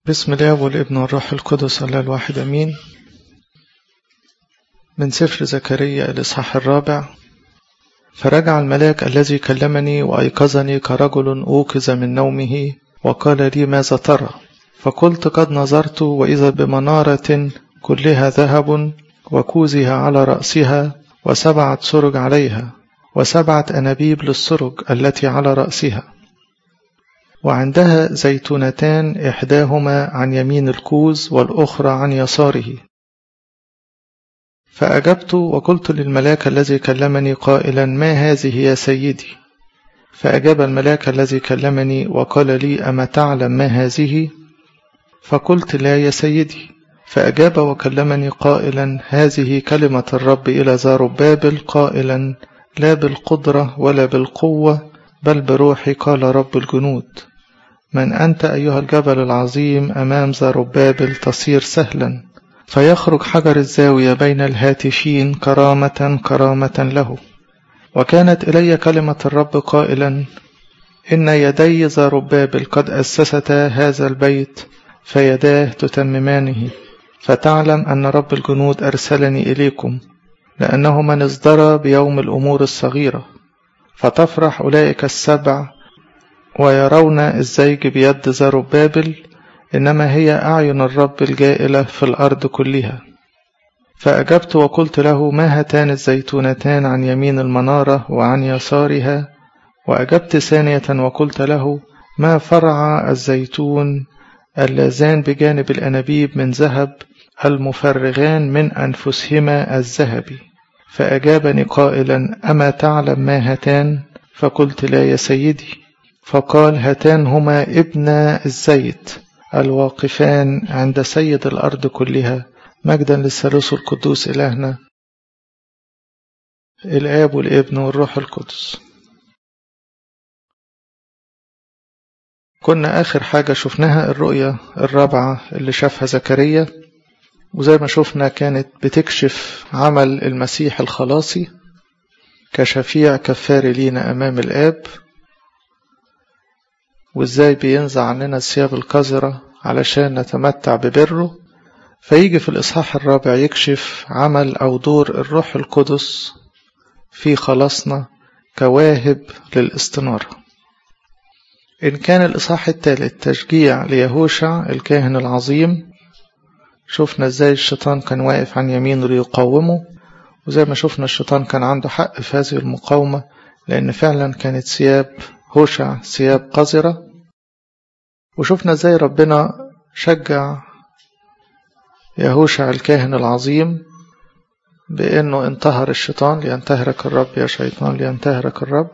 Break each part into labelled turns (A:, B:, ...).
A: بسم الله والابن والروح القدس الله الواحد أمين من سفر زكريا الإصحاح الرابع فرجع الملاك الذي كلمني وأيقظني كرجل أوقظ من نومه وقال لي ماذا ترى فقلت قد نظرت وإذا بمنارة كلها ذهب وكوزها على رأسها وسبعة سرج عليها وسبعة أنابيب للسرج التي على رأسها وعندها زيتونتان إحداهما عن يمين الكوز والأخرى عن يساره فأجبت وقلت للملاك الذي كلمني قائلا ما هذه يا سيدي فأجاب الملاك الذي كلمني وقال لي أما تعلم ما هذه فقلت لا يا سيدي فأجاب وكلمني قائلا هذه كلمة الرب إلى زاربابل قائلا لا بالقدرة ولا بالقوة بل بروحي قال رب الجنود من أنت أيها الجبل العظيم أمام زربابل تصير سهلا فيخرج حجر الزاوية بين الهاتفين كرامة كرامة له وكانت إلي كلمة الرب قائلا إن يدي زربابل قد أسستا هذا البيت فيداه تتممانه فتعلم أن رب الجنود أرسلني إليكم لأنه من ازدرى بيوم الأمور الصغيرة فتفرح أولئك السبع ويرون الزيج بيد زربابل إنما هي أعين الرب الجائلة في الأرض كلها فأجبت وقلت له ما هاتان الزيتونتان عن يمين المنارة وعن يسارها وأجبت ثانية وقلت له ما فرع الزيتون اللذان بجانب الأنابيب من ذهب المفرغان من أنفسهما الذهبي فأجابني قائلا أما تعلم ما هاتان فقلت لا يا سيدي فقال هاتان هما ابنا الزيت الواقفان عند سيد الأرض كلها مجدا للثالوث القدوس إلهنا الآب والابن والروح القدس كنا آخر حاجة شفناها الرؤية الرابعة اللي شافها زكريا وزي ما شفنا كانت بتكشف عمل المسيح الخلاصي كشفيع كفار لينا أمام الآب وإزاي بينزع عننا الثياب القذرة علشان نتمتع ببره فيجي في الإصحاح الرابع يكشف عمل أو دور الروح القدس في خلاصنا كواهب للاستنارة إن كان الإصحاح الثالث تشجيع ليهوشع الكاهن العظيم شفنا إزاي الشيطان كان واقف عن يمينه ليقاومه وزي ما شفنا الشيطان كان عنده حق في هذه المقاومة لأن فعلا كانت ثياب هوشع ثياب قذرة وشفنا ازاي ربنا شجع يهوشع الكاهن العظيم بأنه انتهر الشيطان لينتهرك الرب يا شيطان لينتهرك الرب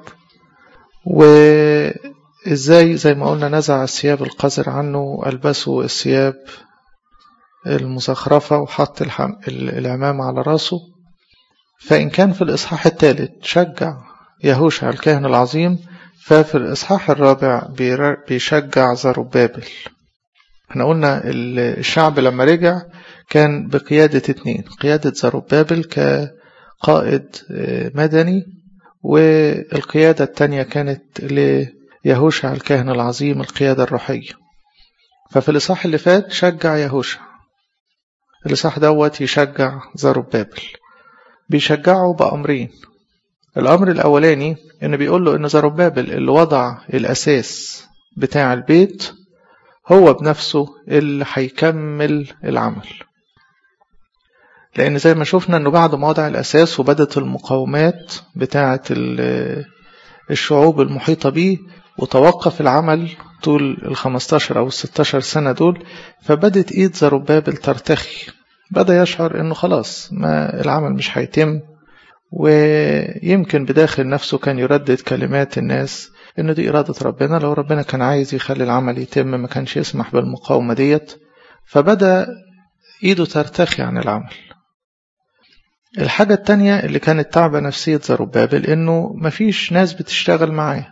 A: وازاي زي ما قلنا نزع الثياب القذر عنه وألبسه الثياب المزخرفة وحط العمام على راسه فإن كان في الإصحاح الثالث شجع يهوشع الكاهن العظيم ففي الإصحاح الرابع بيشجع زربابل احنا قلنا الشعب لما رجع كان بقيادة اتنين قيادة زربابل كقائد مدني والقيادة التانية كانت ليهوشع الكاهن العظيم القيادة الروحية ففي الإصحاح اللي فات شجع يهوشع الإصحاح دوت يشجع زربابل بيشجعه بأمرين الأمر الأولاني إن بيقول له إن زربابل اللي وضع الأساس بتاع البيت هو بنفسه اللي هيكمل العمل لأن زي ما شفنا إنه بعد ما وضع الأساس وبدت المقاومات بتاعة الشعوب المحيطة بيه وتوقف العمل طول الخمستاشر أو الستاشر سنة دول فبدت إيد زربابل ترتخي بدأ يشعر إنه خلاص ما العمل مش هيتم ويمكن بداخل نفسه كان يردد كلمات الناس إنه دي إرادة ربنا لو ربنا كان عايز يخلي العمل يتم ما كانش يسمح بالمقاومة ديت فبدأ إيده ترتخي عن العمل الحاجة التانية اللي كانت تعبة نفسية زربابل إنه مفيش ناس بتشتغل معاه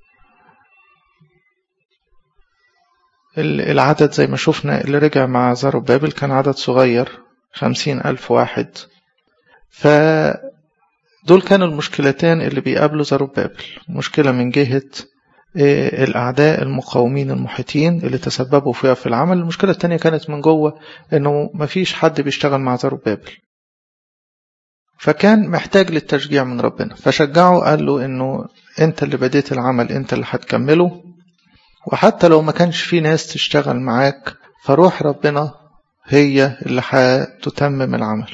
A: العدد زي ما شفنا اللي رجع مع زربابل كان عدد صغير خمسين ألف واحد ف دول كانوا المشكلتين اللي بيقابلوا زربابل مشكلة من جهة الأعداء المقاومين المحيطين اللي تسببوا فيها في العمل المشكلة التانية كانت من جوه إنه مفيش حد بيشتغل مع زروبابل فكان محتاج للتشجيع من ربنا فشجعه قال له إنه أنت اللي بديت العمل أنت اللي هتكمله وحتى لو ما كانش في ناس تشتغل معاك فروح ربنا هي اللي هتتمم العمل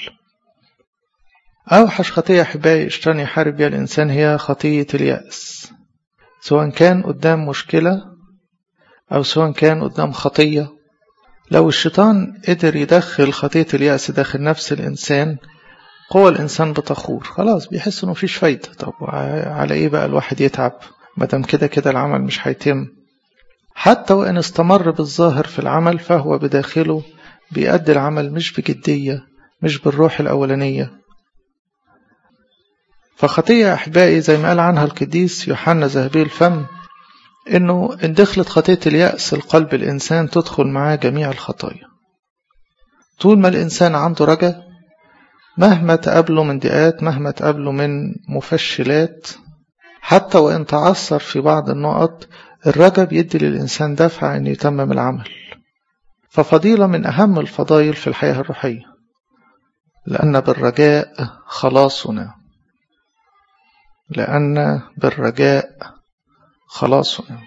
A: أوحش خطية أحبائي اشترني يحارب بها الإنسان هي خطية اليأس سواء كان قدام مشكلة أو سواء كان قدام خطية لو الشيطان قدر يدخل خطية اليأس داخل نفس الإنسان قوى الإنسان بتخور خلاص بيحس إنه مفيش فايدة طب على إيه بقى الواحد يتعب مادام كده كده العمل مش هيتم حتى وإن استمر بالظاهر في العمل فهو بداخله بيأدي العمل مش بجدية مش بالروح الأولانية فخطية أحبائي زي ما قال عنها القديس يوحنا ذهبي الفم إنه إن دخلت خطية اليأس القلب الإنسان تدخل معاه جميع الخطايا طول ما الإنسان عنده رجا مهما تقابله من ضيقات مهما تقابله من مفشلات حتى وإن تعثر في بعض النقط الرجا بيدي للإنسان دفع أن يتمم العمل ففضيلة من أهم الفضائل في الحياة الروحية لأن بالرجاء خلاصنا لأن بالرجاء خلاصنا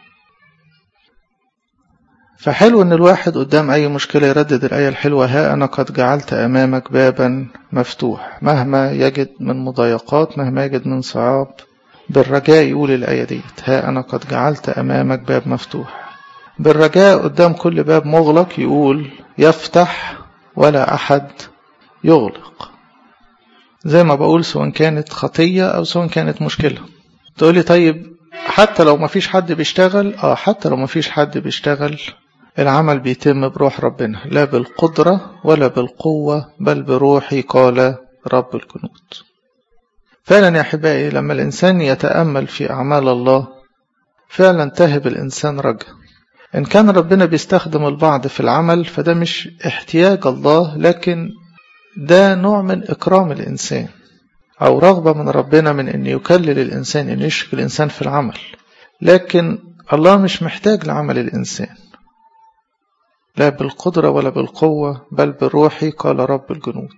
A: فحلو ان الواحد قدام اي مشكلة يردد الآية الحلوة ها انا قد جعلت امامك بابا مفتوح مهما يجد من مضايقات مهما يجد من صعاب بالرجاء يقول الآية ديت ها انا قد جعلت امامك باب مفتوح بالرجاء قدام كل باب مغلق يقول يفتح ولا احد يغلق زي ما بقول سواء كانت خطية أو سواء كانت مشكلة تقولي طيب حتى لو ما فيش حد بيشتغل اه حتى لو ما فيش حد بيشتغل العمل بيتم بروح ربنا لا بالقدرة ولا بالقوة بل بروحي قال رب الجنود فعلا يا أحبائي لما الإنسان يتأمل في أعمال الله فعلا تهب الإنسان رجا إن كان ربنا بيستخدم البعض في العمل فده مش احتياج الله لكن ده نوع من إكرام الإنسان أو رغبة من ربنا من أن يكلل الإنسان أن يشرك الإنسان في العمل لكن الله مش محتاج لعمل الإنسان لا بالقدرة ولا بالقوة بل بروحي قال رب الجنود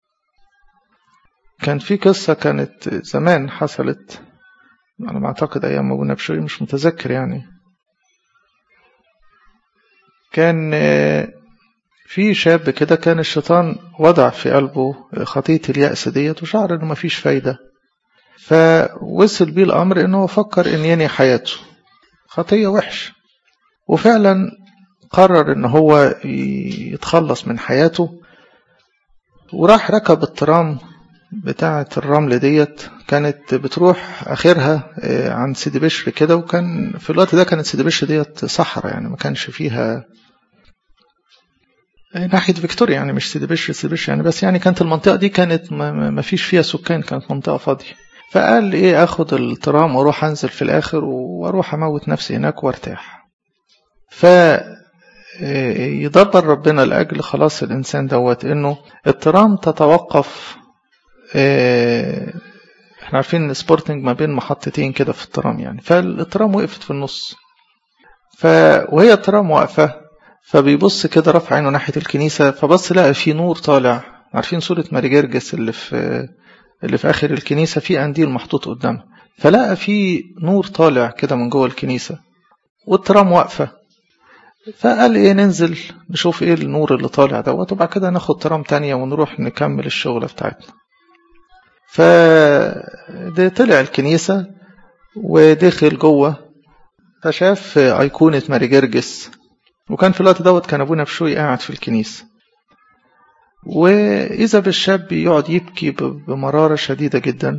A: كان في قصة كانت زمان حصلت أنا ما أعتقد أيام أبونا بشوي مش متذكر يعني كان في شاب كده كان الشيطان وضع في قلبه خطية اليأس ديت وشعر انه مفيش فايدة فوصل بيه الأمر انه فكر ان ينهي حياته خطية وحش وفعلا قرر ان هو يتخلص من حياته وراح ركب الترام بتاعة الرمل ديت كانت بتروح آخرها عن سيدي بشر كده وكان في الوقت ده كانت سيدي بشر ديت صحراء يعني ما كانش فيها ناحية فيكتوريا يعني مش سيدي بشر سيدي بشر يعني بس يعني كانت المنطقة دي كانت ما فيش فيها سكان كانت منطقة فاضية فقال ايه اخد الترام واروح انزل في الاخر واروح اموت نفسي هناك وارتاح ف يدبر ربنا لاجل خلاص الانسان دوت انه الترام تتوقف احنا عارفين ان سبورتنج ما بين محطتين كده في الترام يعني فالترام وقفت في النص ف وهي الترام واقفه فبيبص كده رفع عينه ناحية الكنيسة فبص لقى في نور طالع عارفين صورة ماري جرجس اللي في اللي في آخر الكنيسة في قنديل محطوط قدامها فلقى في نور طالع كده من جوه الكنيسة والترام واقفة فقال ايه ننزل نشوف ايه النور اللي طالع دوت وبعد كده ناخد ترام تانية ونروح نكمل الشغلة بتاعتنا فده طلع الكنيسة ودخل جوه فشاف أيقونة ماري جرجس وكان في الوقت دوت كان أبونا بشوي قاعد في الكنيسة وإذا بالشاب يقعد يبكي بمرارة شديدة جدا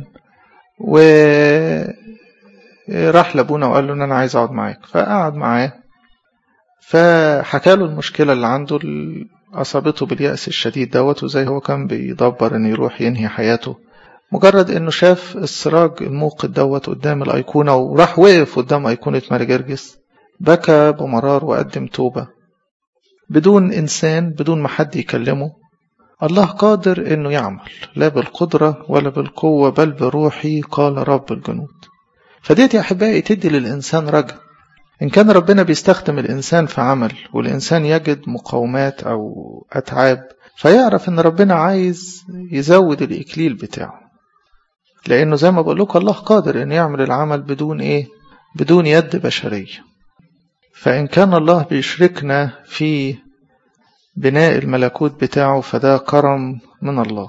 A: وراح لأبونا وقال له إن أنا عايز أقعد معاك فقعد معاه فحكى له المشكلة اللي عنده اللي أصابته باليأس الشديد دوت وزي هو كان بيدبر إنه يروح ينهي حياته مجرد إنه شاف السراج الموقد دوت قدام الأيقونة وراح وقف قدام أيقونة ماري جرجس بكى بمرار وقدم توبة بدون إنسان بدون ما حد يكلمه الله قادر إنه يعمل لا بالقدرة ولا بالقوة بل بروحي قال رب الجنود فديت يا أحبائي تدي للإنسان رجا إن كان ربنا بيستخدم الإنسان في عمل والإنسان يجد مقاومات أو أتعاب فيعرف إن ربنا عايز يزود الإكليل بتاعه لأنه زي ما بقول لكم الله قادر إن يعمل العمل بدون إيه بدون يد بشرية فإن كان الله بيشركنا في بناء الملكوت بتاعه فده كرم من الله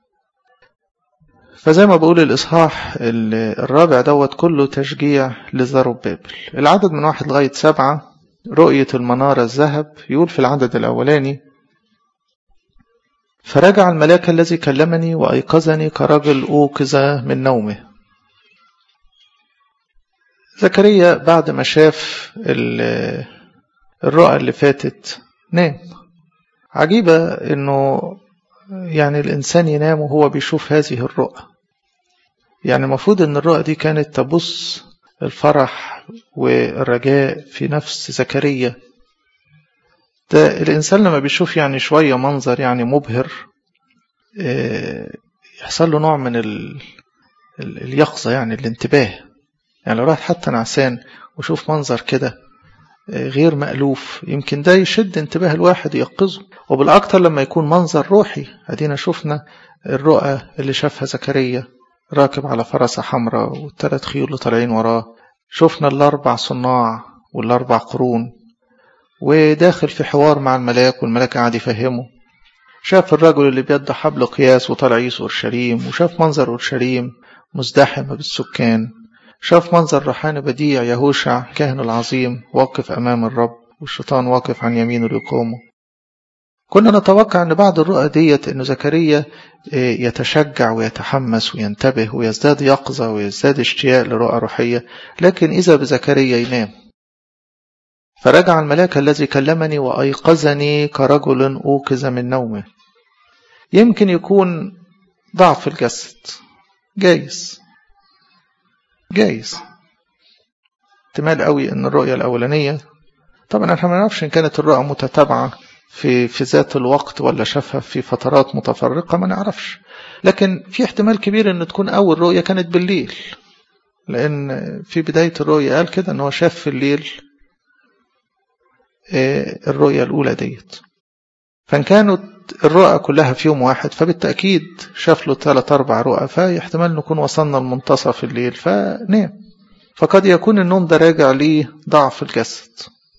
A: فزي ما بقول الإصحاح الرابع دوت كله تشجيع لزربابل العدد من واحد لغاية سبعة رؤية المنارة الذهب يقول في العدد الأولاني فرجع الملاك الذي كلمني وأيقظني كرجل أوقظ من نومه زكريا بعد ما شاف الرؤى اللي فاتت نام عجيبة انه يعني الانسان ينام وهو بيشوف هذه الرؤى يعني المفروض ان الرؤى دي كانت تبص الفرح والرجاء في نفس زكريا ده الانسان لما بيشوف يعني شوية منظر يعني مبهر يحصل له نوع من اليقظة يعني الانتباه يعني لو راح حتى نعسان وشوف منظر كده غير مألوف يمكن ده يشد انتباه الواحد ييقظه وبالأكثر لما يكون منظر روحي أدينا شفنا الرؤى اللي شافها زكريا راكب على فرسة حمراء والثلاث خيول اللي طالعين وراه شفنا الأربع صناع والأربع قرون وداخل في حوار مع الملاك والملاك قاعد يفهمه شاف الرجل اللي بيده حبل قياس وطالع يقيس أورشليم وشاف منظر أورشليم مزدحمة بالسكان شاف منظر روحاني بديع يهوشع كاهن العظيم واقف أمام الرب والشيطان واقف عن يمينه ليقومه كنا نتوقع أن بعد الرؤى ديت أن زكريا يتشجع ويتحمس وينتبه ويزداد يقظة ويزداد اشتياق لرؤى روحية لكن إذا بزكريا ينام فرجع الملاك الذي كلمني وأيقظني كرجل أوقظ من نومه يمكن يكون ضعف الجسد جايز جايز احتمال قوي ان الرؤية الاولانية طبعا احنا ما نعرفش ان كانت الرؤى متتابعة في في ذات الوقت ولا شافها في فترات متفرقة ما نعرفش لكن في احتمال كبير ان تكون اول رؤية كانت بالليل لان في بداية الرؤية قال كده ان هو شاف في الليل الرؤية الاولى ديت فان كانت الرؤى كلها في يوم واحد فبالتأكيد شاف له ثلاث أربع رؤى فيحتمل نكون وصلنا لمنتصف الليل فنام فقد يكون النوم ده راجع لضعف الجسد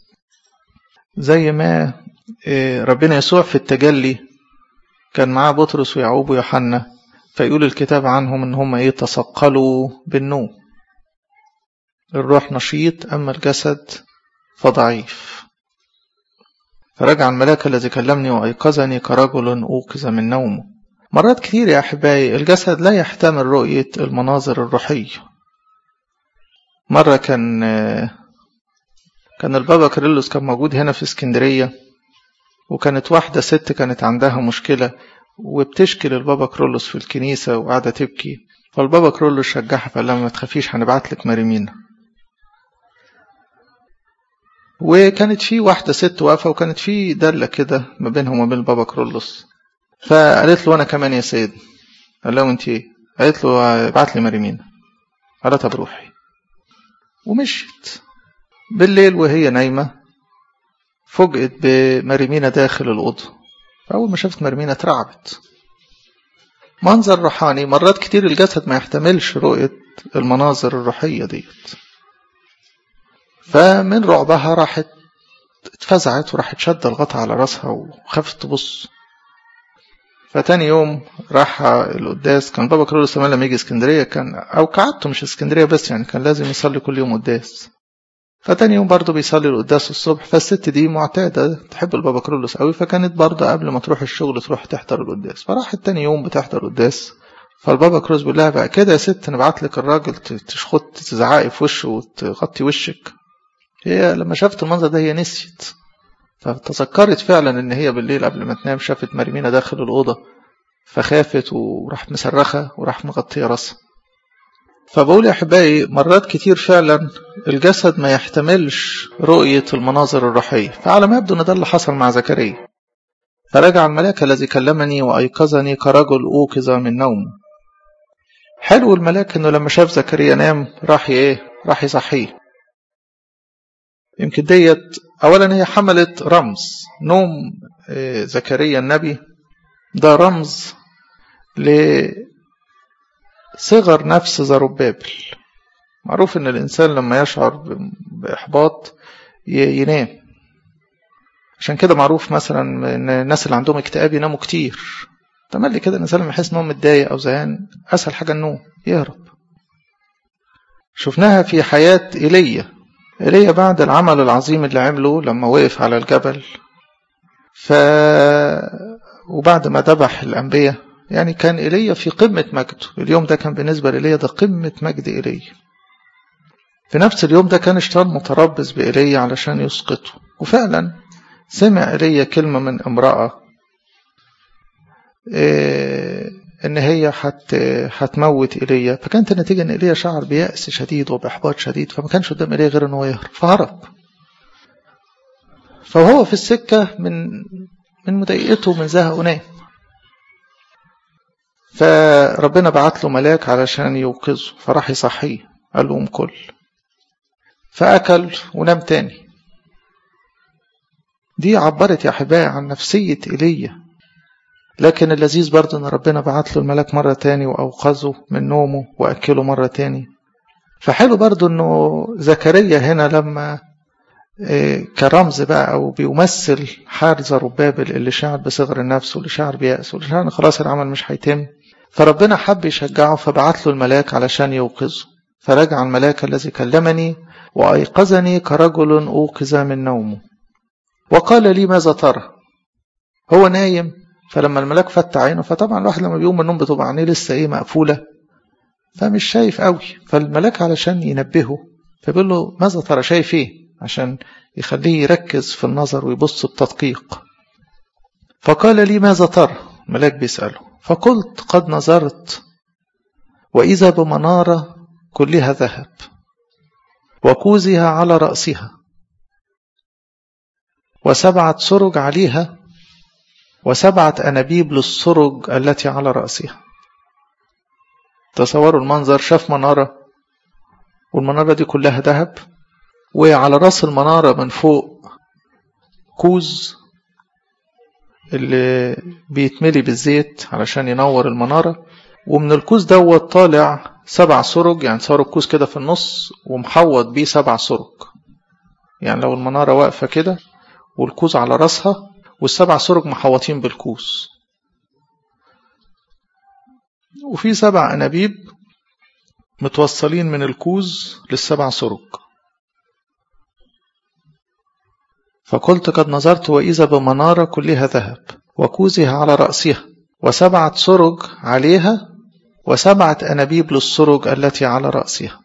A: زي ما ربنا يسوع في التجلي كان معاه بطرس ويعقوب ويوحنا فيقول الكتاب عنهم ان هم ايه تثقلوا بالنوم الروح نشيط اما الجسد فضعيف فرجع الملاك الذي كلمني وأيقظني كرجل أوقظ من نومه مرات كتير يا أحبائي الجسد لا يحتمل رؤية المناظر الروحية مرة كان كان البابا كاريلوس كان موجود هنا في اسكندرية وكانت واحدة ست كانت عندها مشكلة وبتشكي للبابا كرولوس في الكنيسة وقاعدة تبكي فالبابا كرولوس شجعها فقال لها ما تخافيش هنبعت لك مريمينا وكانت في واحدة ست واقفة وكانت في دلة كده ما بينهم وبين البابا كرولوس فقالت له أنا كمان يا سيد قال له أنت إيه؟ قالت له ابعت لي مريمينا قالت طب روحي ومشيت بالليل وهي نايمة فوجئت بمريمينا داخل الأوضة فأول ما شافت مريمينا اترعبت منظر روحاني مرات كتير الجسد ما يحتملش رؤية المناظر الروحية ديت فمن رعبها راحت اتفزعت وراحت شد الغطا على راسها وخافت تبص فتاني يوم راح القداس كان بابا كرولوس زمان لما يجي اسكندريه كان او كعادته مش اسكندريه بس يعني كان لازم يصلي كل يوم قداس فتاني يوم برضه بيصلي القداس الصبح فالست دي معتاده تحب البابا كرولوس قوي فكانت برضه قبل ما تروح الشغل تروح تحضر القداس فراحت تاني يوم بتحضر القداس فالبابا كروز بيقول لها بقى كده يا ست نبعت لك الراجل تشخط تزعقي في وشه وتغطي وشك هي لما شافت المنظر ده هي نسيت فتذكرت فعلا ان هي بالليل قبل ما تنام شافت مريمينا داخل الأوضة فخافت وراحت مصرخة وراح مغطية راسها فبقول يا أحبائي مرات كتير فعلا الجسد ما يحتملش رؤية المناظر الروحية فعلى ما يبدو ان ده اللي حصل مع زكريا فرجع الملاك الذي كلمني وأيقظني كرجل أوقظ من نوم حلو الملاك انه لما شاف زكريا نام راح ايه راح يصحيه يمكن ديت أولا هي حملت رمز نوم زكريا النبي ده رمز لصغر نفس زربابل معروف ان الانسان لما يشعر باحباط ينام عشان كده معروف مثلا ان الناس اللي عندهم اكتئاب يناموا كتير تملي كده الانسان لما يحس ان هو متضايق او زهقان اسهل حاجه النوم يهرب شفناها في حياه ايليا ايليا بعد العمل العظيم اللي عمله لما وقف على الجبل ف وبعد ما ذبح الانبياء يعني كان ايليا في قمه مجده اليوم ده كان بالنسبه لايليا ده قمه مجد ايليا في نفس اليوم ده كان اشتغل متربص بإيليا علشان يسقطه وفعلا سمع إيليا كلمة من امرأة إيه إن هي حت هتموت إيليا فكانت النتيجة إن إيليا شعر بيأس شديد وبإحباط شديد فما كانش قدام إيليا غير إن هو يهرب فهرب فهو في السكة من من مضايقته ومن زهقه نام فربنا بعت له ملاك علشان يوقظه فراح يصحيه قال له قوم كل فأكل ونام تاني دي عبرت يا أحبائي عن نفسية إيليا لكن اللذيذ برضه إن ربنا بعت له الملاك مرة تاني وأوقظه من نومه وأكله مرة تاني فحلو برضه إنه زكريا هنا لما كرمز بقى أو بيمثل حال زربابل اللي شعر بصغر النفس واللي شعر بيأس واللي شعر إن خلاص العمل مش هيتم فربنا حب يشجعه فبعت له الملاك علشان يوقظه فرجع الملاك الذي كلمني وأيقظني كرجل أوقظ من نومه وقال لي ماذا ترى هو نايم فلما الملاك فتح عينه فطبعا الواحد لما بيقوم من النوم بتبقى عينيه لسه ايه مقفوله فمش شايف قوي فالملاك علشان ينبهه فبيقول له ماذا ترى شايف ايه عشان يخليه يركز في النظر ويبص بتدقيق فقال لي ماذا ترى الملاك بيسأله فقلت قد نظرت وإذا بمنارة كلها ذهب وكوزها على رأسها وسبعة سرج عليها وسبعة أنابيب للسرج التي على رأسها تصوروا المنظر شاف منارة والمنارة دي كلها ذهب وعلى رأس المنارة من فوق كوز اللي بيتملي بالزيت علشان ينور المنارة ومن الكوز دوت طالع سبع سرج يعني صار الكوز كده في النص ومحوط بيه سبع سرج يعني لو المنارة واقفة كده والكوز على راسها والسبع سرج محوطين بالكوز وفي سبع أنابيب متوصلين من الكوز للسبع سرج فقلت قد نظرت وإذا بمنارة كلها ذهب وكوزها على رأسها وسبعة سرج عليها وسبعة أنابيب للسرج التي على رأسها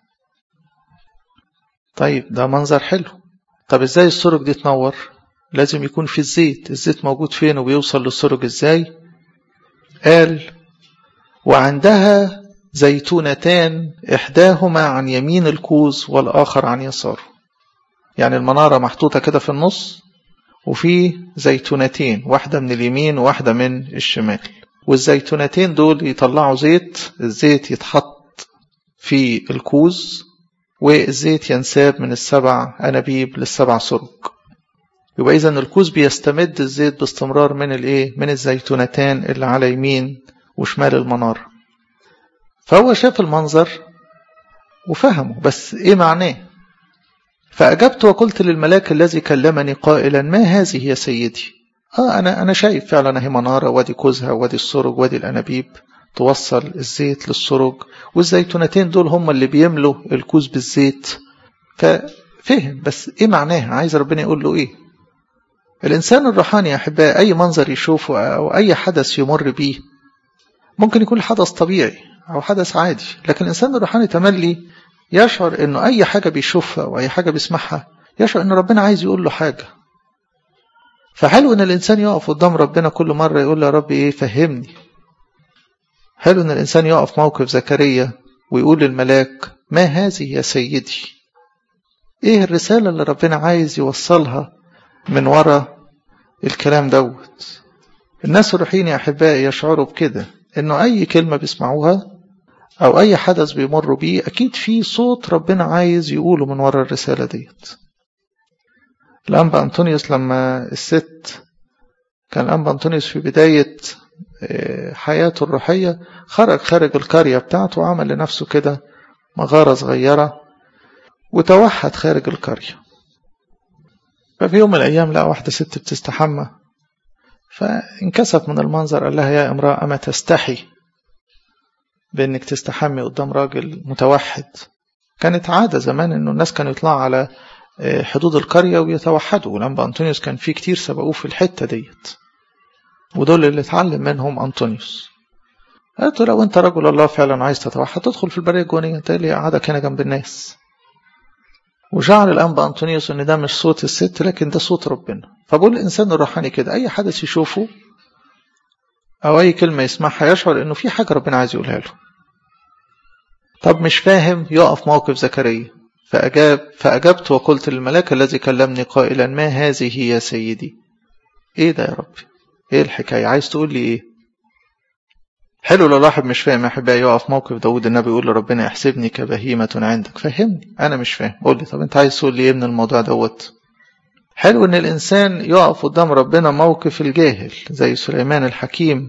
A: طيب ده منظر حلو طب ازاي السرج دي تنور لازم يكون في الزيت الزيت موجود فين وبيوصل للسرج ازاي قال وعندها زيتونتان إحداهما عن يمين الكوز والآخر عن يساره يعني المنارة محطوطة كده في النص وفي زيتونتين واحدة من اليمين وواحدة من الشمال والزيتونتين دول يطلعوا زيت الزيت يتحط في الكوز والزيت ينساب من السبع أنابيب للسبع سرج يبقى إذا الكوز بيستمد الزيت باستمرار من الإيه؟ من الزيتونتان اللي على يمين وشمال المنارة فهو شاف المنظر وفهمه بس إيه معناه فأجبت وقلت للملاك الذي كلمني قائلا ما هذه يا سيدي آه أنا أنا شايف فعلا أهي منارة وادي كوزها وادي السرج وادي الأنابيب توصل الزيت للسرج والزيتونتين دول هم اللي بيملوا الكوز بالزيت ففهم بس إيه معناها عايز ربنا يقول له إيه الإنسان الروحاني يا أحبائي أي منظر يشوفه أو أي حدث يمر بيه ممكن يكون حدث طبيعي أو حدث عادي لكن الإنسان الروحاني تملي يشعر انه اي حاجة بيشوفها او اي حاجة بيسمعها يشعر ان ربنا عايز يقول له حاجة فحلو ان الانسان يقف قدام ربنا كل مرة يقول له يا رب ايه فهمني حلو ان الانسان يقف موقف زكريا ويقول للملاك ما هذه يا سيدي ايه الرسالة اللي ربنا عايز يوصلها من وراء الكلام دوت الناس الروحيين يا احبائي يشعروا بكده انه اي كلمة بيسمعوها أو أي حدث بيمر بيه أكيد في صوت ربنا عايز يقوله من ورا الرسالة ديت الأنبا أنطونيوس لما الست كان الأنبا أنطونيوس في بداية حياته الروحية خرج خارج القرية بتاعته وعمل لنفسه كده مغارة صغيرة وتوحد خارج القرية ففي يوم من الأيام لقى واحدة ست بتستحمى فانكسف من المنظر قال لها يا امرأة أما تستحي بأنك تستحمي قدام راجل متوحد كانت عادة زمان أنه الناس كانوا يطلعوا على حدود القرية ويتوحدوا ولما أنطونيوس كان في كتير سبقوه في الحتة ديت ودول اللي اتعلم منهم أنطونيوس قالت له لو أنت رجل الله فعلا عايز تتوحد تدخل في البرية الجوانية أنت اللي قاعدك هنا جنب الناس وشعر الأنبا أنطونيوس إن ده مش صوت الست لكن ده صوت ربنا فبقول الإنسان الروحاني كده أي حدث يشوفه أو أي كلمة يسمعها يشعر إنه في حاجة ربنا عايز يقولها له طب مش فاهم يقف موقف زكريا فأجاب فأجبت وقلت للملاك الذي كلمني قائلا ما هذه يا سيدي إيه ده يا ربي إيه الحكاية عايز تقول لي إيه حلو لو الواحد مش فاهم يا احبائي يقف موقف داود النبي يقول لربنا احسبني كبهيمة عندك فهمني انا مش فاهم قول لي طب انت عايز تقول لي ايه من الموضوع دوت حلو ان الانسان يقف قدام ربنا موقف الجاهل زي سليمان الحكيم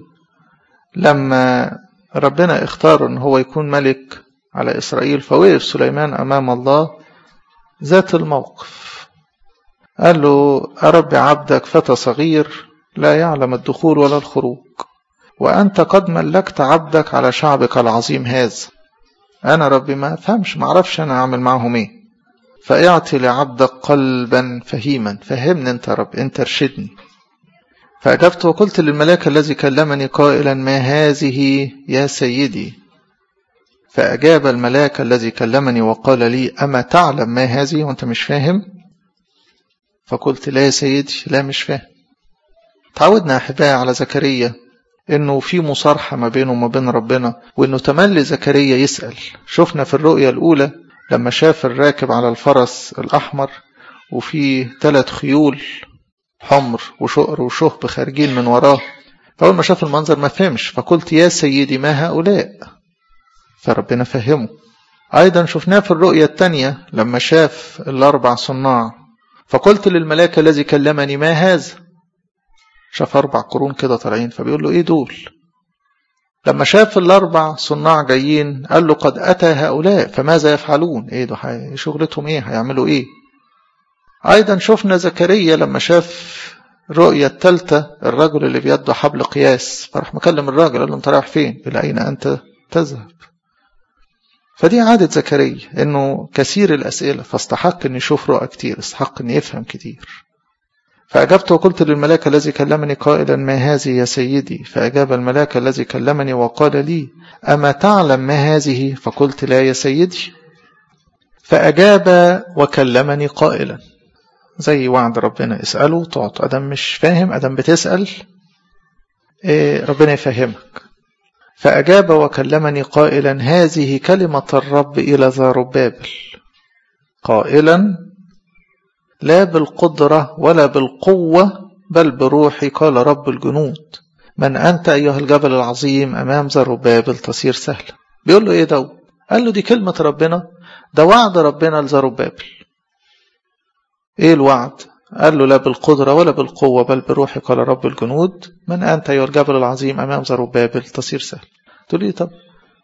A: لما ربنا اختاره ان هو يكون ملك على اسرائيل فوقف سليمان امام الله ذات الموقف قال له أرب عبدك فتى صغير لا يعلم الدخول ولا الخروج وأنت قد ملكت عبدك على شعبك العظيم هذا أنا ربي ما أفهمش ما أعرفش أنا أعمل معهم إيه فاعطي لعبدك قلبا فهيما فهمني أنت يا رب أنت ارشدني فأجبت وقلت للملاك الذي كلمني قائلا ما هذه يا سيدي فأجاب الملاك الذي كلمني وقال لي أما تعلم ما هذه وأنت مش فاهم فقلت لا يا سيدي لا مش فاهم تعودنا أحبائي على زكريا انه في مصارحة ما بينه وما بين ربنا وانه تملي زكريا يسأل شفنا في الرؤية الاولى لما شاف الراكب على الفرس الاحمر وفي ثلاث خيول حمر وشقر وشهب خارجين من وراه فاول ما شاف المنظر ما فهمش فقلت يا سيدي ما هؤلاء فربنا فهمه ايضا شفناه في الرؤية الثانية لما شاف الاربع صناع فقلت للملاك الذي كلمني ما هذا شاف أربع قرون كده طالعين فبيقول له إيه دول لما شاف الأربع صناع جايين قال له قد أتى هؤلاء فماذا يفعلون إيه ده حي... شغلتهم إيه هيعملوا إيه أيضا شفنا زكريا لما شاف الرؤية الثالثة الرجل اللي بيده حبل قياس فراح مكلم الراجل قال له أنت رايح فين إلى أين أنت تذهب فدي عادة زكريا إنه كثير الأسئلة فاستحق إن يشوف رؤى كتير استحق إن يفهم كتير فأجبت وقلت للملاك الذي كلمني قائلا ما هذه يا سيدي فأجاب الملاك الذي كلمني وقال لي أما تعلم ما هذه فقلت لا يا سيدي فأجاب وكلمني قائلا زي وعد ربنا اسأله تعطى أدم مش فاهم أدم بتسأل إيه ربنا يفهمك فأجاب وكلمني قائلا هذه كلمة الرب إلى ذا ربابل قائلا لا بالقدرة ولا بالقوة بل بروحي قال رب الجنود من أنت أيها الجبل العظيم أمام زربابل تصير سهلة بيقول له إيه ده قال له دي كلمة ربنا ده وعد ربنا لزربابل إيه الوعد قال له لا بالقدرة ولا بالقوة بل بروحي قال رب الجنود من أنت أيها الجبل العظيم أمام زربابل تصير سهل تقول لي طب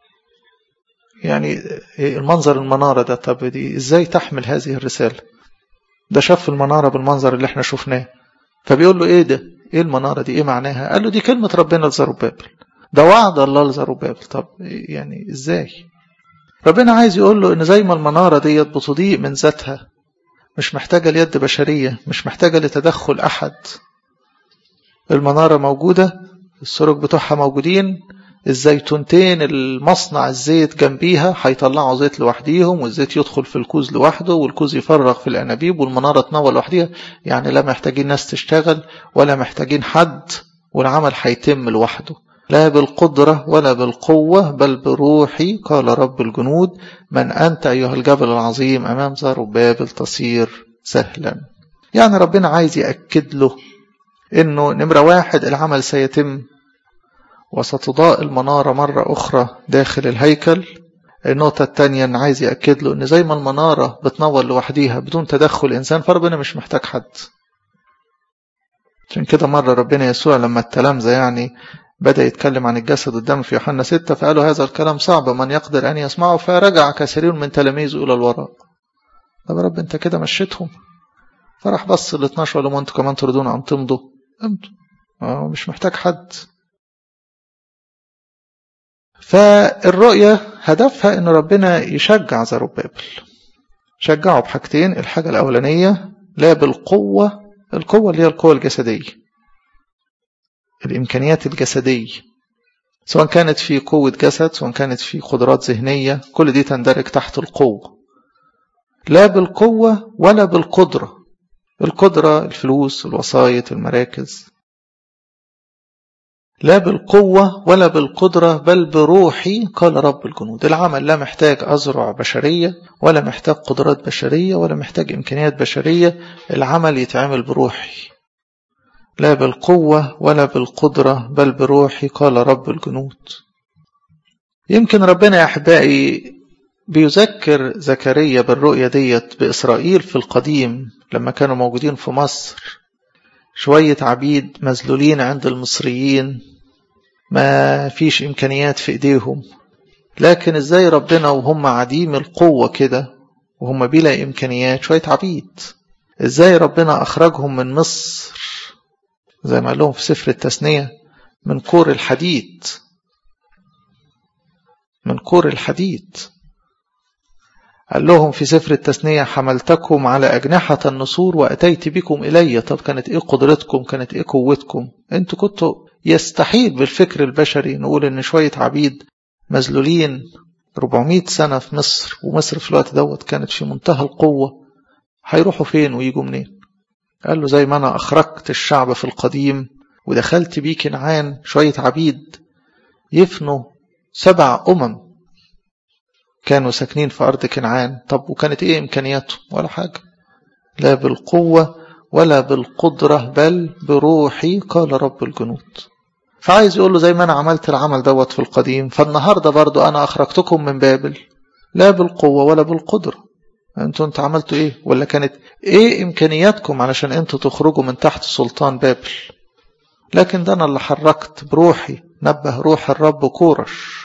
A: يعني المنظر المنارة ده طب دي إزاي تحمل هذه الرسالة ده شاف المنارة بالمنظر اللي احنا شفناه فبيقول له ايه ده ايه المنارة دي ايه معناها قال له دي كلمة ربنا لزربابل ده وعد الله لزربابل طب يعني ازاي ربنا عايز يقول له ان زي ما المنارة ديت بتضيء من ذاتها مش محتاجة ليد بشرية مش محتاجة لتدخل احد المنارة موجودة السرج بتوعها موجودين الزيتونتين المصنع الزيت جنبيها هيطلعوا زيت لوحديهم والزيت يدخل في الكوز لوحده والكوز يفرغ في الانابيب والمناره تنور لوحديها يعني لا محتاجين ناس تشتغل ولا محتاجين حد والعمل هيتم لوحده لا بالقدرة ولا بالقوة بل بروحي قال رب الجنود من أنت أيها الجبل العظيم أمام زربابل تصير سهلا يعني ربنا عايز يأكد له إنه نمرة واحد العمل سيتم وستضاء المنارة مرة أخرى داخل الهيكل النقطة التانية ان عايز يأكد له ان زي ما المنارة بتنور لوحديها بدون تدخل انسان فربنا مش محتاج حد عشان كده مرة ربنا يسوع لما التلامذة يعني بدأ يتكلم عن الجسد والدم في يوحنا ستة فقالوا هذا الكلام صعب من يقدر أن يسمعه فرجع كثيرين من تلاميذه إلى الوراء طب يا رب أنت كده مشيتهم فراح بص ال 12 ولا أنتوا كمان تريدون أن تمضوا امضوا آه مش محتاج حد فالرؤية هدفها أن ربنا يشجع زربابل شجعه بحاجتين الحاجة الأولانية لا بالقوة القوة اللي هي القوة الجسدية الإمكانيات الجسدية سواء كانت في قوة جسد سواء كانت في قدرات ذهنية كل دي تندرج تحت القوة لا بالقوة ولا بالقدرة القدرة الفلوس الوسايط المراكز لا بالقوة ولا بالقدرة بل بروحي قال رب الجنود العمل لا محتاج أزرع بشرية ولا محتاج قدرات بشرية ولا محتاج إمكانيات بشرية العمل يتعمل بروحي لا بالقوة ولا بالقدرة بل بروحي قال رب الجنود يمكن ربنا يا أحبائي بيذكر زكريا بالرؤية ديت بإسرائيل في القديم لما كانوا موجودين في مصر شوية عبيد مذلولين عند المصريين ما فيش إمكانيات في إيديهم لكن إزاي ربنا وهم عديم القوة كده وهم بلا إمكانيات شوية عبيد إزاي ربنا أخرجهم من مصر زي ما قال لهم في سفر التثنية من كور الحديد من كور الحديد قال لهم في سفر التثنية حملتكم على أجنحة النسور وأتيت بكم إلي طب كانت إيه قدرتكم كانت إيه قوتكم أنتوا كنتوا يستحيل بالفكر البشري نقول إن شوية عبيد مذلولين 400 سنة في مصر ومصر في الوقت دوت كانت في منتهى القوة هيروحوا فين ويجوا منين قال له زي ما أنا أخرجت الشعب في القديم ودخلت بيه كنعان شوية عبيد يفنوا سبع أمم كانوا ساكنين في أرض كنعان طب وكانت إيه إمكانياتهم ولا حاجة لا بالقوة ولا بالقدرة بل بروحي قال رب الجنود فعايز يقول له زي ما أنا عملت العمل دوت في القديم فالنهاردة برضو أنا أخرجتكم من بابل لا بالقوة ولا بالقدرة انتوا انت عملتوا ايه ولا كانت ايه امكانياتكم علشان انتوا تخرجوا من تحت سلطان بابل لكن ده انا اللي حركت بروحي نبه روح الرب كورش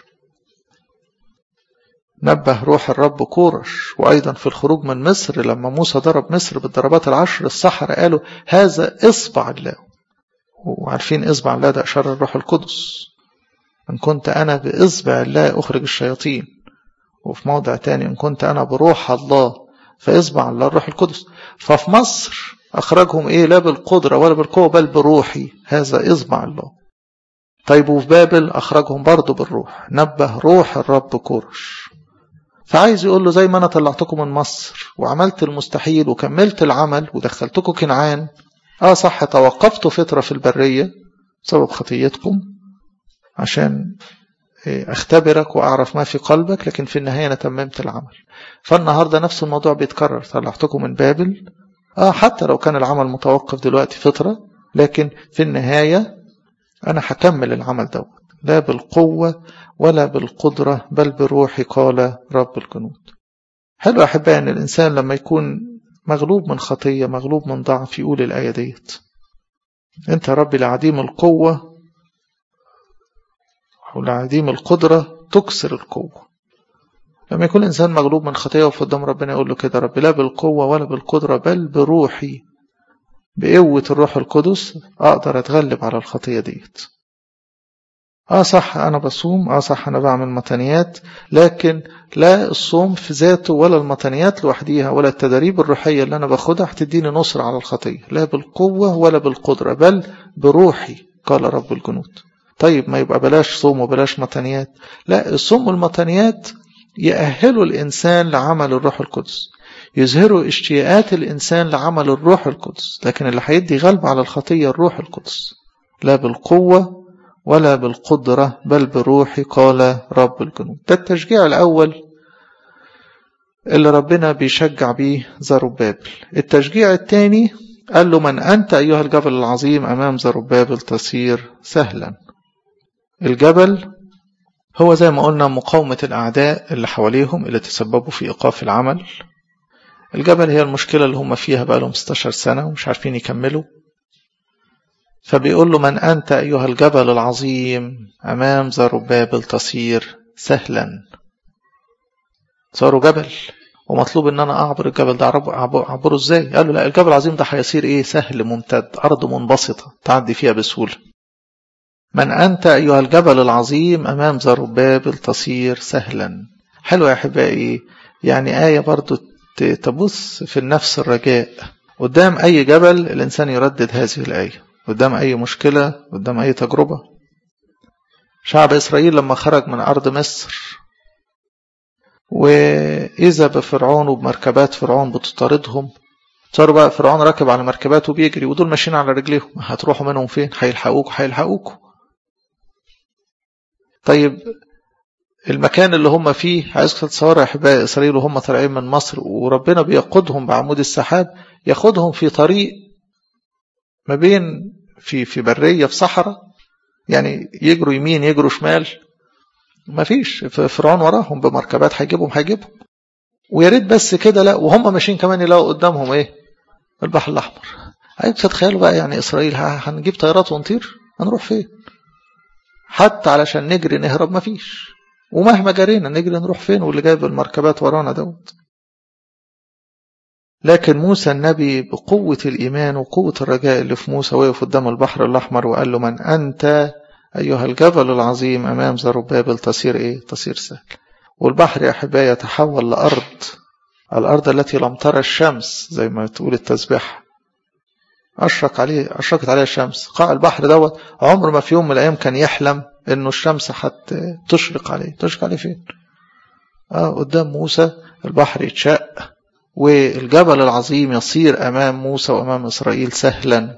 A: نبه روح الرب كورش وأيضا في الخروج من مصر لما موسى ضرب مصر بالضربات العشر الصحراء قالوا هذا إصبع الله وعارفين إصبع الله ده أشار الروح القدس إن كنت أنا بإصبع الله أخرج الشياطين وفي موضع تاني إن كنت أنا بروح الله فإصبع الله الروح القدس ففي مصر أخرجهم إيه لا بالقدرة ولا بالقوة بل بروحي هذا إصبع الله طيب وفي بابل أخرجهم برضه بالروح نبه روح الرب كورش فعايز يقول له زي ما أنا طلعتكم من مصر وعملت المستحيل وكملت العمل ودخلتكم كنعان آه صح توقفتوا فترة في البرية بسبب خطيتكم عشان اختبرك واعرف ما في قلبك لكن في النهايه انا تممت العمل فالنهارده نفس الموضوع بيتكرر طلعتكم من بابل اه حتى لو كان العمل متوقف دلوقتي فتره لكن في النهايه انا هكمل العمل دوت لا بالقوه ولا بالقدره بل بروحي قال رب الجنود حلو يا احبائي ان الانسان لما يكون مغلوب من خطيه مغلوب من ضعف يقول الايه ديت انت يا ربي لعديم القوه ولعديم القدرة تكسر القوة لما يكون الإنسان مغلوب من خطيئة وفي قدام ربنا يقول له كده رب لا بالقوة ولا بالقدرة بل بروحي بقوة الروح القدس أقدر أتغلب على الخطية ديت آه صح أنا بصوم آه صح أنا بعمل متنيات لكن لا الصوم في ذاته ولا المتنيات لوحديها ولا التدريب الروحية اللي أنا باخدها هتديني نصر على الخطية لا بالقوة ولا بالقدرة بل بروحي قال رب الجنود طيب ما يبقى بلاش صوم وبلاش متنيات لا الصوم والمتنيات يأهلوا الإنسان لعمل الروح القدس يظهروا اشتياقات الإنسان لعمل الروح القدس لكن اللي هيدي غلب على الخطية الروح القدس لا بالقوة ولا بالقدرة بل بروحي قال رب الجنود ده التشجيع الأول اللي ربنا بيشجع بيه زربابل التشجيع الثاني قال له من أنت أيها الجبل العظيم أمام زربابل تصير سهلا الجبل هو زي ما قلنا مقاومة الأعداء اللي حواليهم اللي تسببوا في إيقاف العمل الجبل هي المشكلة اللي هم فيها بقى لهم 16 سنة ومش عارفين يكملوا فبيقول له من أنت أيها الجبل العظيم أمام زربابل تصير سهلا صاروا جبل ومطلوب ان انا اعبر الجبل ده اعبره ازاي قال له لا الجبل العظيم ده هيصير ايه سهل ممتد ارض منبسطة تعدي فيها بسهولة من انت ايها الجبل العظيم امام زربابل تصير سهلا حلو يا احبائي يعني آية برضو تبص في النفس الرجاء قدام أي جبل الإنسان يردد هذه الآية قدام أي مشكلة قدام أي تجربة شعب إسرائيل لما خرج من أرض مصر وإذا بفرعون وبمركبات فرعون بتطاردهم صاروا بقى فرعون راكب على مركبات وبيجري ودول ماشيين على رجليهم هتروحوا منهم فين هيلحقوكوا هيلحقوكوا طيب المكان اللي هم فيه عايزك تتصوروا يا احبائي اسرائيل وهم طالعين من مصر وربنا بيقودهم بعمود السحاب ياخدهم في طريق ما بين في في بريه في صحراء يعني يجروا يمين يجروا شمال ما فيش فرعون وراهم بمركبات هيجيبهم هيجيبهم ويا ريت بس كده لا وهم ماشيين كمان يلاقوا قدامهم ايه البحر الاحمر عايز تتخيلوا بقى يعني اسرائيل هنجيب طيارات ونطير هنروح فين حتى علشان نجري نهرب ما فيش ومهما جرينا نجري نروح فين واللي جايب المركبات ورانا دوت لكن موسى النبي بقوة الإيمان وقوة الرجاء اللي في موسى وقف قدام البحر الأحمر وقال له من أنت أيها الجبل العظيم أمام زربابل تصير إيه؟ تصير سهل والبحر يا أحبائي يتحول لأرض الأرض التي لم ترى الشمس زي ما تقول التسبيح أشرق عليه أشرقت عليه الشمس قاع البحر دوت عمر ما في يوم من الأيام كان يحلم إنه الشمس حت تشرق عليه تشرق عليه فين؟ آه قدام موسى البحر يتشق والجبل العظيم يصير أمام موسى وأمام إسرائيل سهلا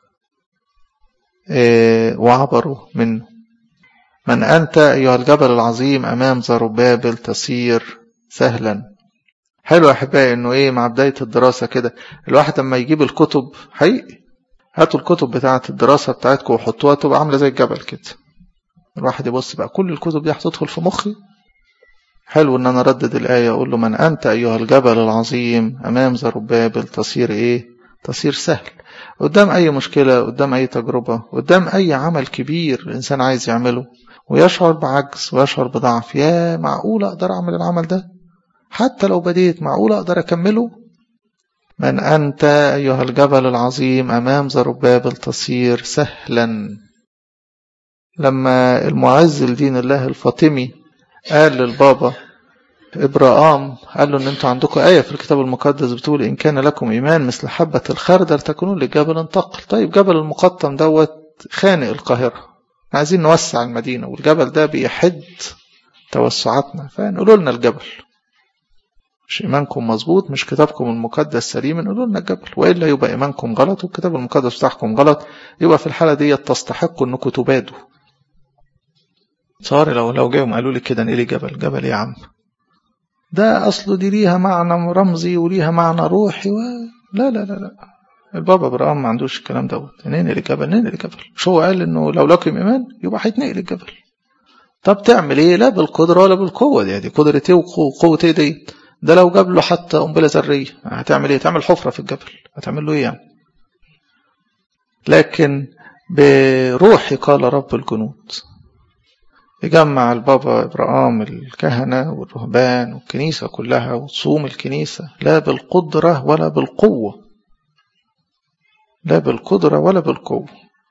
A: وعبروا منه من أنت أيها الجبل العظيم أمام زربابل تصير سهلا حلو يا أحبائي إنه إيه مع بداية الدراسة كده الواحد لما يجيب الكتب حقيقي هاتوا الكتب بتاعة الدراسة بتاعتكم وحطوها تبقى عاملة زي الجبل كده الواحد يبص بقى كل الكتب دي هتدخل في مخي حلو ان انا اردد الآية اقول له من انت ايها الجبل العظيم امام زربابل تصير ايه تصير سهل قدام اي مشكلة قدام اي تجربة قدام اي عمل كبير الانسان عايز يعمله ويشعر بعجز ويشعر بضعف يا معقول اقدر اعمل العمل ده حتى لو بديت معقول اقدر اكمله من انت ايها الجبل العظيم امام زربابل تصير سهلا لما المعز لدين الله الفاطمي قال للبابا إبراهام قال له إن أنتوا عندكم آية في الكتاب المقدس بتقول إن كان لكم إيمان مثل حبة الخردل تكونون لجبل انتقل طيب جبل المقطم دوت خانق القاهرة عايزين نوسع المدينة والجبل ده بيحد توسعاتنا فنقولوا لنا الجبل مش إيمانكم مظبوط مش كتابكم المقدس سليم نقولوا لنا الجبل وإلا يبقى إيمانكم غلط والكتاب المقدس بتاعكم غلط يبقى في الحالة دي تستحقوا إنكم تبادوا صار لو لو جاهم قالوا لي كده ايه جبل جبل يا عم ده اصله دي ليها معنى رمزي وليها معنى روحي و... لا لا لا لا البابا ابراهيم ما عندوش الكلام دوت ننقل الجبل ننقل الجبل مش هو قال انه لو لكم ايمان يبقى هيتنقل الجبل طب تعمل ايه لا بالقدره ولا بالقوه دي دي قدره ايه وقوه ايه دي ده لو جاب له حتى قنبله ذريه هتعمل ايه تعمل حفره في الجبل هتعمل له ايه يعني لكن بروحي قال رب الجنود يجمع البابا إبراهام الكهنة والرهبان والكنيسة كلها وتصوم الكنيسة لا بالقدرة ولا بالقوة لا بالقدرة ولا بالقوة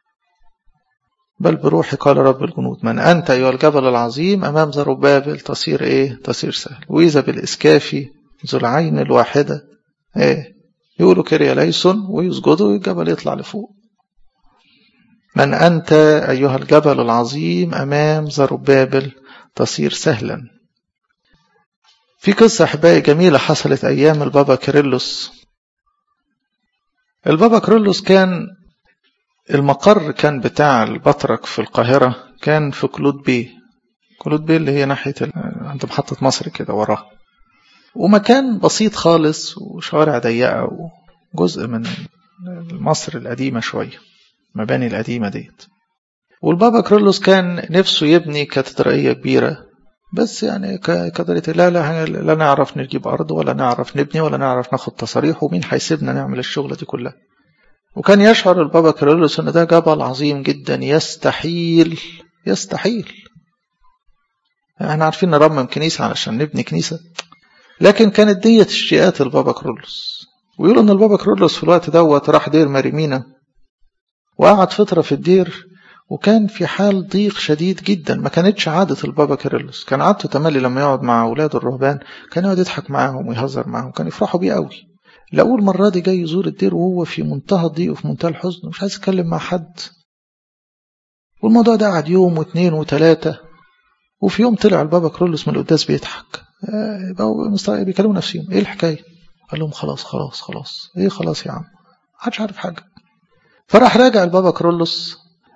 A: بل بروحي قال رب الجنود من أنت أيها الجبل العظيم أمام زربابل تصير إيه تصير سهل وإذا بالإسكافي ذو العين الواحدة إيه يقولوا كريا ليسون ويسجدوا الجبل يطلع لفوق من أنت أيها الجبل العظيم أمام زربابل تصير سهلا في قصة أحبائي جميلة حصلت أيام البابا كيرلس البابا كيرلس كان المقر كان بتاع البطرك في القاهرة كان في كلود بي كلود بي اللي هي ناحية عند محطة مصر كده وراها ومكان بسيط خالص وشوارع ضيقة وجزء من مصر القديمة شوية المباني القديمة ديت والبابا كرولوس كان نفسه يبني كاتدرائية كبيرة بس يعني كدرية لا لا لا نعرف نجيب أرض ولا نعرف نبني ولا نعرف ناخد تصاريح ومين هيسيبنا نعمل الشغلة دي كلها وكان يشعر البابا كرولوس ان ده جبل عظيم جدا يستحيل يستحيل احنا عارفين نرمم كنيسة علشان نبني كنيسة لكن كانت ديت اشتياقات البابا كرولوس ويقولوا ان البابا كرولوس في الوقت دوت راح دير ماريمينا وقعد فترة في الدير وكان في حال ضيق شديد جدا ما كانتش عادة البابا كيرلس كان عادته تملي لما يقعد مع أولاده الرهبان كان يقعد يضحك معاهم ويهزر معاهم كان يفرحوا بيه قوي لأول مرة دي جاي يزور الدير وهو في منتهى الضيق وفي منتهى الحزن مش عايز يتكلم مع حد والموضوع ده قعد يوم واثنين وثلاثة وفي يوم طلع البابا كرولوس من القداس بيضحك بقوا بيكلموا نفسهم ايه الحكاية قال لهم خلاص خلاص خلاص ايه خلاص يا عم محدش عارف حاجة فراح راجع البابا كرولوس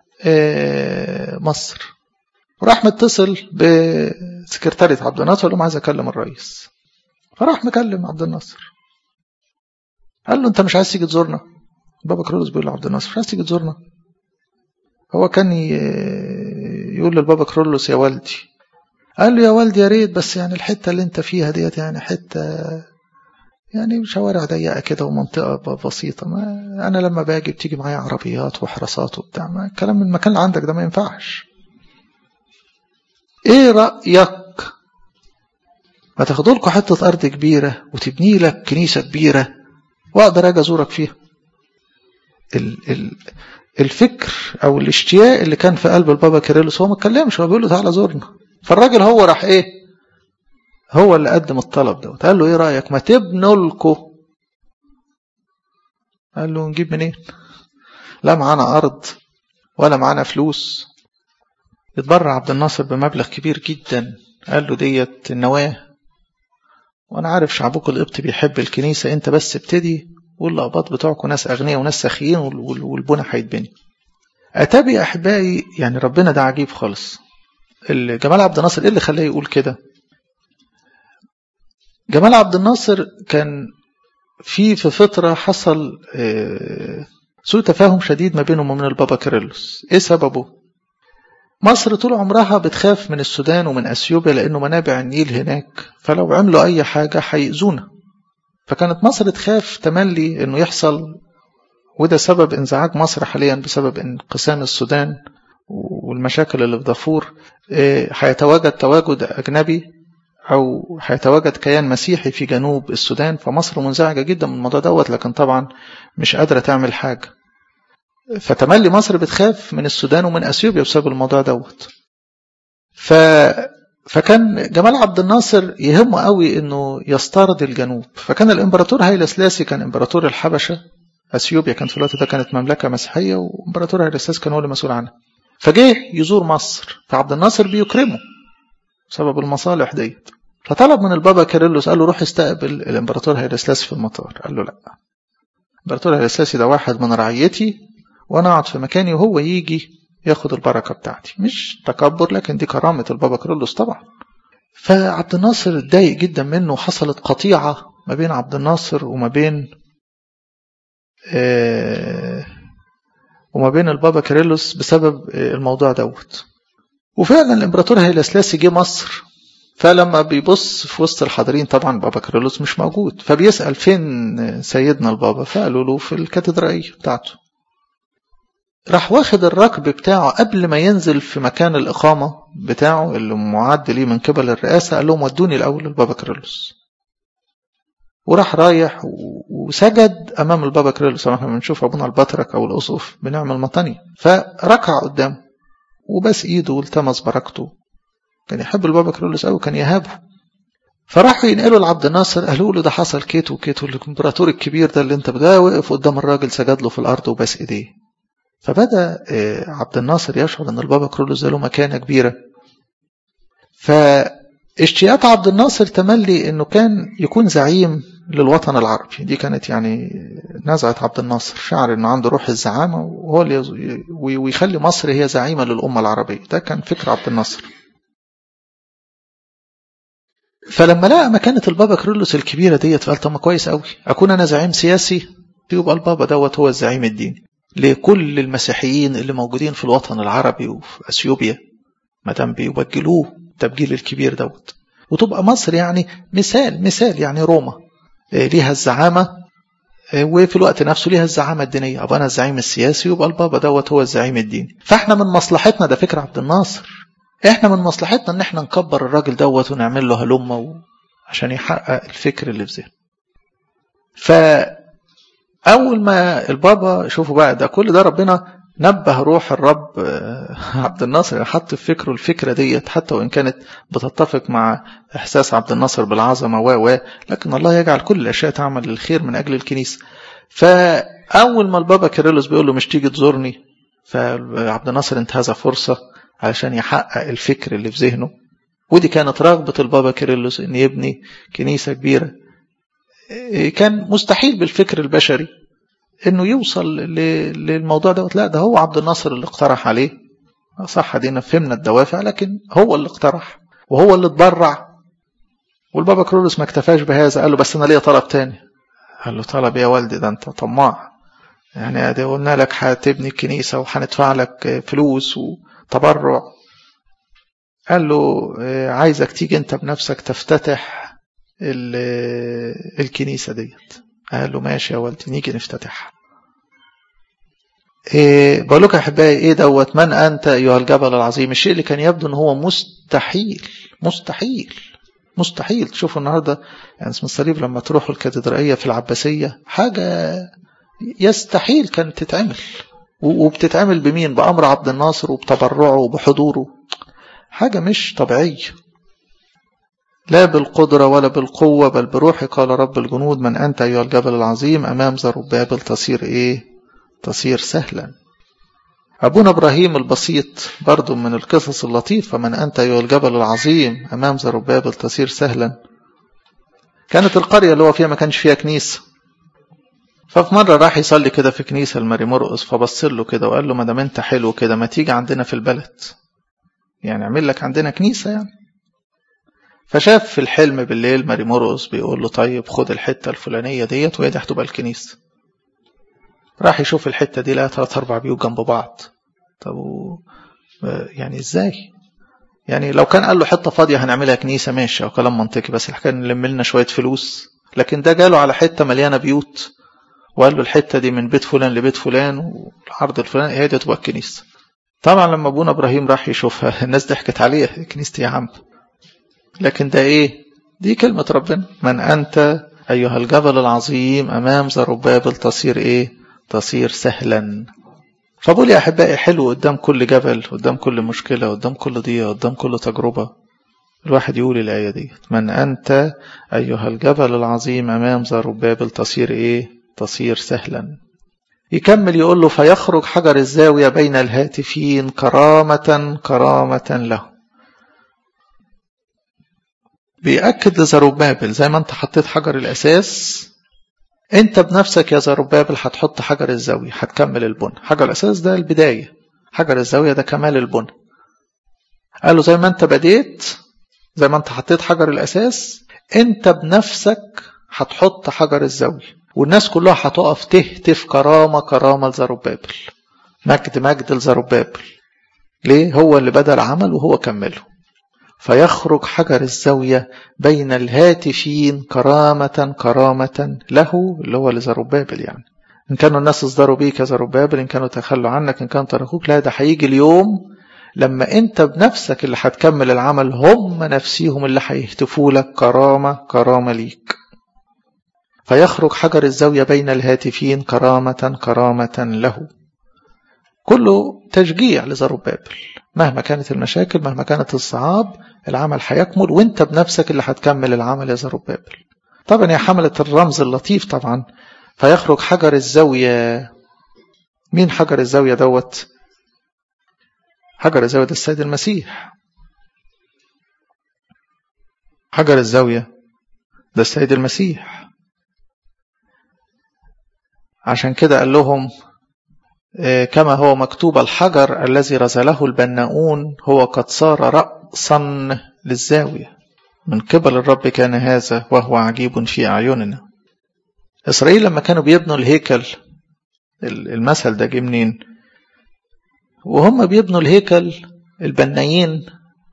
A: مصر وراح متصل بسكرتارية عبد الناصر قال لهم عايز اكلم الرئيس فراح مكلم عبد الناصر قال له انت مش عايز تيجي تزورنا بابا كرولوس بيقول لعبد الناصر مش عايز تيجي تزورنا هو كان يقول للبابا كرولوس يا والدي قال له يا والدي يا ريت بس يعني الحته اللي انت فيها ديت يعني حته يعني شوارع ضيقه كده ومنطقه بسيطه ما انا لما باجي بتيجي معايا عربيات وحراسات وبتاع ما الكلام من المكان اللي عندك ده ما ينفعش ايه رايك ما تاخدوا لكم حته ارض كبيره وتبني لك كنيسه كبيره واقدر اجي ازورك فيها ال ال الفكر او الاشتياق اللي كان في قلب البابا كيرلس هو ما اتكلمش هو بيقول له تعالى زورنا فالراجل هو راح ايه هو اللي قدم الطلب ده قال له ايه رايك ما تبنوا لكم قال له نجيب منين لا معانا ارض ولا معانا فلوس اتبرع عبد الناصر بمبلغ كبير جدا قال له ديت النواه وانا عارف شعبكم القبط بيحب الكنيسه انت بس ابتدي واللقباط بتوعكم ناس اغنياء وناس سخيين والبنى هيتبني اتابي يا احبائي يعني ربنا ده عجيب خالص جمال عبد الناصر ايه اللي خلاه يقول كده جمال عبد الناصر كان في في فتره حصل سوء تفاهم شديد ما بينه ومن البابا كيرلس ايه سببه مصر طول عمرها بتخاف من السودان ومن اثيوبيا لانه منابع النيل هناك فلو عملوا اي حاجه هيأذونا فكانت مصر تخاف تملي انه يحصل وده سبب انزعاج مصر حاليا بسبب انقسام السودان والمشاكل اللي في دارفور هيتواجد تواجد اجنبي او هيتواجد كيان مسيحي في جنوب السودان فمصر منزعجه جدا من الموضوع دوت لكن طبعا مش قادره تعمل حاجه فتملي مصر بتخاف من السودان ومن اثيوبيا بسبب الموضوع دوت ف فكان جمال عبد الناصر يهمه قوي انه يسترد الجنوب فكان الامبراطور هايلا سلاسي كان امبراطور الحبشه اثيوبيا كانت في الوقت ده كانت مملكه مسيحيه وامبراطور هايلا سلاسي كان هو اللي مسؤول عنها فجه يزور مصر فعبد الناصر بيكرمه بسبب المصالح ديت فطلب من البابا كيرلس قال له روح استقبل الامبراطور هايلا سلاسي في المطار قال له لا الامبراطور هايلا سلاسي ده واحد من رعيتي وانا اقعد في مكاني وهو يجي ياخد البركه بتاعتي مش تكبر لكن دي كرامه البابا كيرلس طبعا فعبد الناصر اتضايق جدا منه وحصلت قطيعه ما بين عبد الناصر وما بين آه وما بين البابا كيرلس بسبب الموضوع دوت وفعلا الامبراطور هيلا سلاسي جه مصر فلما بيبص في وسط الحاضرين طبعا بابا كيرلس مش موجود فبيسأل فين سيدنا البابا فقالوا له في الكاتدرائية بتاعته راح واخد الركب بتاعه قبل ما ينزل في مكان الإقامة بتاعه اللي معد ليه من قبل الرئاسة قال لهم ودوني الأول للبابا كيرلس وراح رايح وسجد أمام البابا كيرلس احنا بنشوف أبونا البطرك أو الأسقف بنعمل مطني فركع قدامه وبس إيده والتمس بركته كان يحب البابا كيرلس قوي كان يهابه فراحوا ينقلوا لعبد الناصر قالوا له ده حصل كيت وكيت والامبراطور الكبير ده اللي انت ده وقف قدام الراجل سجد له في الارض وبس ايديه فبدا عبد الناصر يشعر ان البابا كيرلس ده له مكانه كبيره فاشتياق عبد الناصر تملي انه كان يكون زعيم للوطن العربي دي كانت يعني نزعه عبد الناصر شعر انه عنده روح الزعامه وهو اللي ويخلي مصر هي زعيمه للامه العربيه ده كان فكر عبد الناصر فلما لقى مكانة البابا كيرلس الكبيرة ديت فقال طب ما كويس قوي أكون أنا زعيم سياسي يبقى البابا دوت هو الزعيم الديني لكل المسيحيين اللي موجودين في الوطن العربي وفي اثيوبيا ما دام بيوجلوه التبجيل الكبير دوت وتبقى مصر يعني مثال مثال يعني روما ليها الزعامه وفي الوقت نفسه ليها الزعامه الدينيه ابقى انا الزعيم السياسي يبقى البابا دوت هو الزعيم الديني فاحنا من مصلحتنا ده فكره عبد الناصر احنا من مصلحتنا ان احنا نكبر الراجل دوت ونعمل له هلمه و... عشان يحقق الفكر اللي في ذهنه فاول ما البابا شوفوا بقى ده كل ده ربنا نبه روح الرب عبد الناصر حط في فكره الفكره ديت حتى وان كانت بتتفق مع احساس عبد الناصر بالعظمه و و لكن الله يجعل كل الاشياء تعمل للخير من اجل الكنيسه فاول ما البابا كيرلس بيقول له مش تيجي تزورني فعبد الناصر انتهز فرصه علشان يحقق الفكر اللي في ذهنه ودي كانت رغبه البابا كيرلس ان يبني كنيسه كبيره كان مستحيل بالفكر البشري انه يوصل للموضوع دوت لا ده هو عبد الناصر اللي اقترح عليه صح دينا فهمنا الدوافع لكن هو اللي اقترح وهو اللي اتبرع والبابا كرولوس ما اكتفاش بهذا قال له بس انا ليا طلب تاني قال له طلب يا والدي ده انت طماع يعني ادي قلنا لك هتبني الكنيسة وهندفع لك فلوس وتبرع قال له عايزك تيجي انت بنفسك تفتتح الكنيسة ديت قال له ماشي يا والدي نيجي نفتتحها إيه بقول لكم يا احبائي ايه دوت من انت ايها الجبل العظيم الشيء اللي كان يبدو ان هو مستحيل مستحيل مستحيل تشوفوا النهارده يعني اسم الصليب لما تروحوا الكاتدرائيه في العباسيه حاجه يستحيل كانت تتعمل وبتتعمل بمين بامر عبد الناصر وبتبرعه وبحضوره حاجه مش طبيعيه لا بالقدرة ولا بالقوة بل بروحي قال رب الجنود من أنت أيها الجبل العظيم أمام زربابل تصير إيه تصير سهلا أبونا إبراهيم البسيط برضو من القصص اللطيفة من أنت أيها الجبل العظيم أمام زربابل تصير سهلا كانت القرية اللي هو فيها ما كانش فيها كنيسة ففي مرة راح يصلي كده في كنيسة الماري مرقس فبص له كده وقال له ما دام أنت حلو كده ما تيجي عندنا في البلد يعني اعمل لك عندنا كنيسة يعني فشاف في الحلم بالليل ماري مرقس بيقول له طيب خد الحتة الفلانية ديت وهي دي هتبقى الكنيسة راح يشوف الحتة دي لقى تلات أربع بيوت جنب بعض طب و... يعني ازاي يعني لو كان قال له حتة فاضية هنعملها كنيسة ماشي أو كلام منطقي بس الحكاية نلم لنا شوية فلوس لكن ده جاله على حتة مليانة بيوت وقال له الحتة دي من بيت فلان لبيت فلان والعرض الفلاني هي دي تبقى الكنيسة طبعا لما ابونا ابراهيم راح يشوفها الناس ضحكت عليه كنيستي يا عم لكن ده ايه دي كلمة ربنا من أنت أيها الجبل العظيم أمام زربابل تصير ايه تصير سهلا فبقول يا أحبائي حلو قدام كل جبل قدام كل مشكلة قدام كل ضيقة قدام كل تجربة الواحد يقول الآية دي من أنت أيها الجبل العظيم أمام زربابل تصير إيه تصير سهلا يكمل يقول له فيخرج حجر الزاوية بين الهاتفين كرامة كرامة له بيأكد لزربابل زي ما انت حطيت حجر الأساس انت بنفسك يا زربابل هتحط حجر الزاوية هتكمل البنى حجر الأساس ده البداية حجر الزاوية ده كمال البنى قال له زي ما انت بديت زي ما انت حطيت حجر الأساس انت بنفسك هتحط حجر الزاوية والناس كلها هتقف تهتف كرامة كرامة لزربابل مجد مجد لزربابل ليه هو اللي بدأ العمل وهو كمله فيخرج حجر الزاوية بين الهاتفين كرامة كرامة له اللي هو لزربابل يعني إن كانوا الناس اصدروا بيك يا زربابل إن كانوا تخلوا عنك إن كانوا تركوك لا ده هيجي اليوم لما أنت بنفسك اللي هتكمل العمل هم نفسيهم اللي هيهتفوا لك كرامة كرامة ليك فيخرج حجر الزاوية بين الهاتفين كرامة كرامة له كله تشجيع لزربابل مهما كانت المشاكل مهما كانت الصعاب العمل هيكمل وانت بنفسك اللي هتكمل العمل يا زربابل طبعا يا حملة الرمز اللطيف طبعا فيخرج حجر الزاوية مين حجر الزاوية دوت حجر الزاوية ده السيد المسيح حجر الزاوية ده السيد المسيح عشان كده قال لهم كما هو مكتوب الحجر الذي رزله البناؤون هو قد صار رأسا للزاوية من قبل الرب كان هذا وهو عجيب في أعيننا إسرائيل لما كانوا بيبنوا الهيكل المثل ده جه منين وهم بيبنوا الهيكل البنايين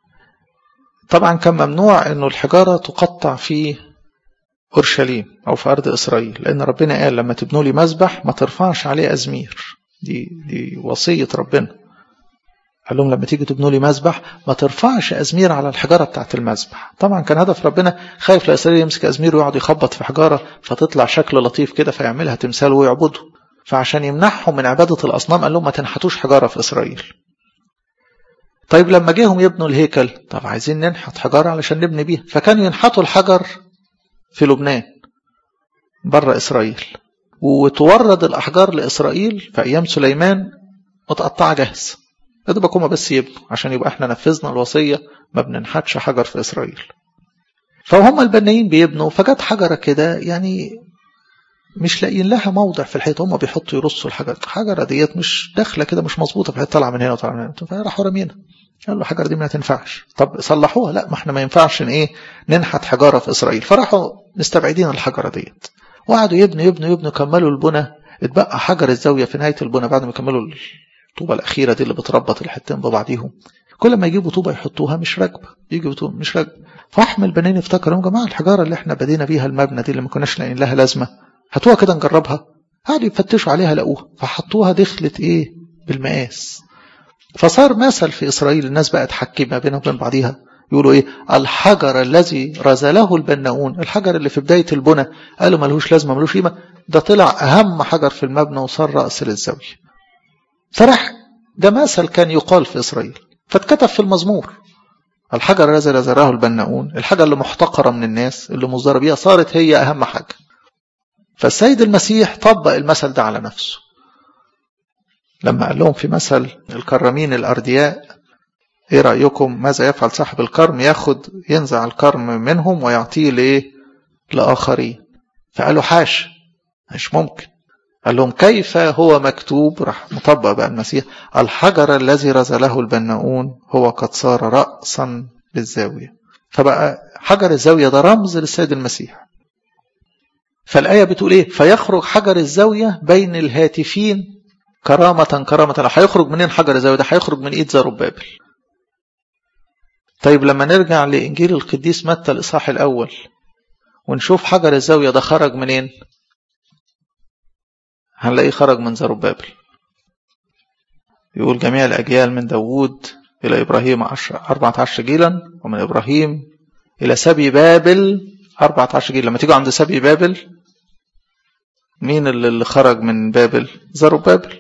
A: طبعا كان ممنوع انه الحجارة تقطع في اورشليم او في ارض اسرائيل لان ربنا قال لما تبنوا لي مذبح ما ترفعش عليه ازمير دي دي وصية ربنا قال لهم لما تيجي تبنوا لي مذبح ما ترفعش ازمير على الحجاره بتاعت المذبح طبعا كان هدف ربنا خايف لاسرائيل يمسك ازمير ويقعد يخبط في حجاره فتطلع شكل لطيف كده فيعملها تمثال ويعبده فعشان يمنعهم من عباده الاصنام قال لهم ما تنحتوش حجاره في اسرائيل طيب لما جيهم يبنوا الهيكل طب عايزين ننحت حجاره علشان نبني بيها فكانوا ينحتوا الحجر في لبنان بره اسرائيل وتورد الاحجار لاسرائيل في ايام سليمان متقطعه جاهز يا دوبك هما بس يبنوا عشان يبقى احنا نفذنا الوصية ما بننحتش حجر في إسرائيل فهم البنايين بيبنوا فجت حجرة كده يعني مش لاقيين لها موضع في الحيط هم بيحطوا يرصوا الحجر الحجرة ديت مش داخلة كده مش مظبوطة في الحيط طالعة من هنا وطالعة من هنا فراحوا رامينها قال له الحجر دي ما تنفعش طب صلحوها لا ما احنا ما ينفعش ان ايه ننحت حجارة في إسرائيل فراحوا مستبعدين الحجرة ديت وقعدوا يبنوا يبنوا يبنوا كملوا البنى اتبقى حجر الزاوية في نهاية البنى بعد ما كملوا الطوبة الأخيرة دي اللي بتربط الحتتين ببعضيهم كل ما يجيبوا طوبة يحطوها مش راكبة يجيبوا طوبة مش راكبة فأحمد البنين افتكروا يا جماعة الحجارة اللي احنا بدينا بيها المبنى دي اللي ما كناش لاقيين لها لازمة هاتوها كده نجربها قعدوا يفتشوا عليها لقوها فحطوها دخلت ايه بالمقاس فصار مثل في إسرائيل الناس بقت حكيمة بينها وبين بعضيها يقولوا ايه الحجر الذي رزله البناؤون الحجر اللي في بداية البنى قالوا ملهوش لازمة ملوش قيمة ده طلع أهم حجر في المبنى وصار رأس للزاوية فرح ده مثل كان يقال في إسرائيل فاتكتب في المزمور الحجر الذي رزره البناؤون الحاجة اللي محتقرة من الناس اللي مصدرة بيها صارت هي أهم حاجة فالسيد المسيح طبق المثل ده على نفسه لما قال لهم في مثل الكرمين الأردياء ايه رأيكم ماذا يفعل صاحب الكرم ياخد ينزع الكرم منهم ويعطيه لإيه لآخرين فقالوا حاش مش ممكن قال لهم كيف هو مكتوب راح مطبق بقى المسيح الحجر الذي رزله البناؤون هو قد صار رأسا للزاوية فبقى حجر الزاوية ده رمز للسيد المسيح فالآية بتقول إيه فيخرج حجر الزاوية بين الهاتفين كرامة كرامة هيخرج منين حجر الزاوية ده هيخرج من إيد زربابل طيب لما نرجع لإنجيل القديس متى الإصحاح الأول ونشوف حجر الزاوية ده خرج منين هنلاقيه خرج من زربابل يقول جميع الأجيال من داوود إلى إبراهيم 14 جيلا ومن إبراهيم إلى سبي بابل 14 جيل لما تيجوا عند سبي بابل مين اللي خرج من بابل زربابل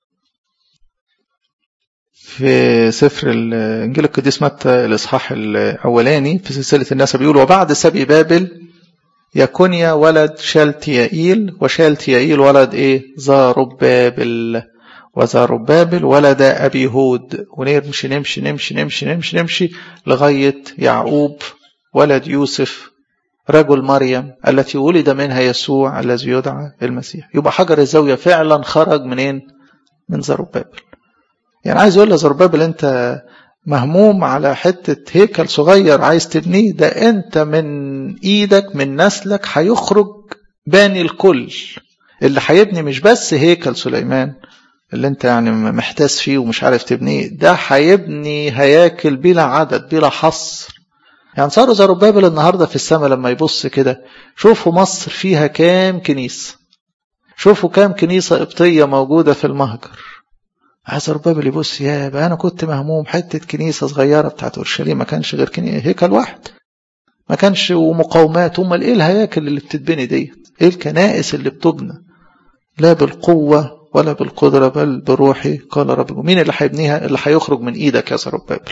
A: في سفر الإنجيل القديس متى الإصحاح الأولاني في سلسلة الناس بيقول وبعد سبي بابل يكونيا ولد شالتيائيل وشالتيائيل ولد ايه زاربابل وزاربابل ولد أبي هود ونمشي نمشي نمشي نمشي نمشي نمشي لغاية يعقوب ولد يوسف رجل مريم التي ولد منها يسوع الذي يدعى المسيح يبقى حجر الزاوية فعلا خرج منين من زربابل يعني عايز يقول لزربابل انت مهموم على حتة هيكل صغير عايز تبنيه ده انت من ايدك من نسلك هيخرج باني الكل اللي هيبني مش بس هيكل سليمان اللي انت يعني محتاس فيه ومش عارف تبنيه ده هيبني هياكل بلا عدد بلا حصر يعني صاروا زربابل النهاردة في السماء لما يبص كده شوفوا مصر فيها كام كنيسة شوفوا كام كنيسة قبطية موجودة في المهجر زربابل يبص يا بقى انا كنت مهموم حته كنيسه صغيره بتاعت اورشليم ما كانش غير كنيسه هيكل واحد ما كانش ومقاومات امال ايه الهياكل اللي بتتبني ديت ايه الكنائس اللي بتبنى لا بالقوه ولا بالقدره بل بروحي قال رب مين اللي هيبنيها اللي هيخرج من ايدك يا زربابل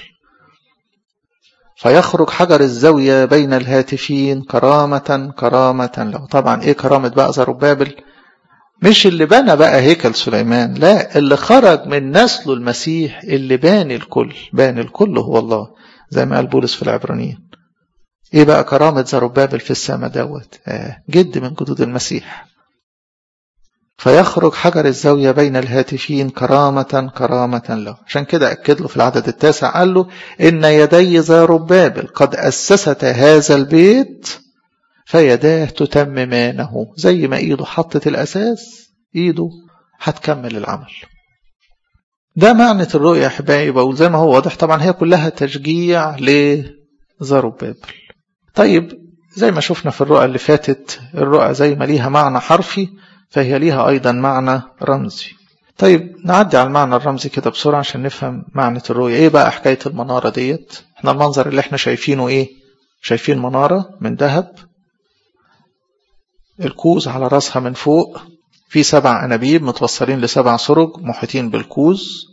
A: فيخرج حجر الزاوية بين الهاتفين كرامة كرامة له طبعا ايه كرامة بقى زربابل مش اللي بنى بقى هيكل سليمان لا اللي خرج من نسله المسيح اللي باني الكل باني الكل هو الله زي ما قال بولس في العبرانيين ايه بقى كرامة زربابل في السماء دوت آه جد من جدود المسيح فيخرج حجر الزاوية بين الهاتفين كرامة كرامة له عشان كده أكد له في العدد التاسع قال له إن يدي زربابل قد أسست هذا البيت فيداه تتممانه زي ما ايده حطت الاساس ايده هتكمل العمل ده معنى الرؤية يا أحبائي بقول زي ما هو واضح طبعا هي كلها تشجيع لزربابل طيب زي ما شفنا في الرؤى اللي فاتت الرؤى زي ما ليها معنى حرفي فهي ليها أيضا معنى رمزي طيب نعدي على المعنى الرمزي كده بسرعة عشان نفهم معنى الرؤية ايه بقى حكاية المنارة ديت احنا المنظر اللي احنا شايفينه ايه شايفين منارة من ذهب الكوز على راسها من فوق في سبع أنابيب متوصلين لسبع سرج محيطين بالكوز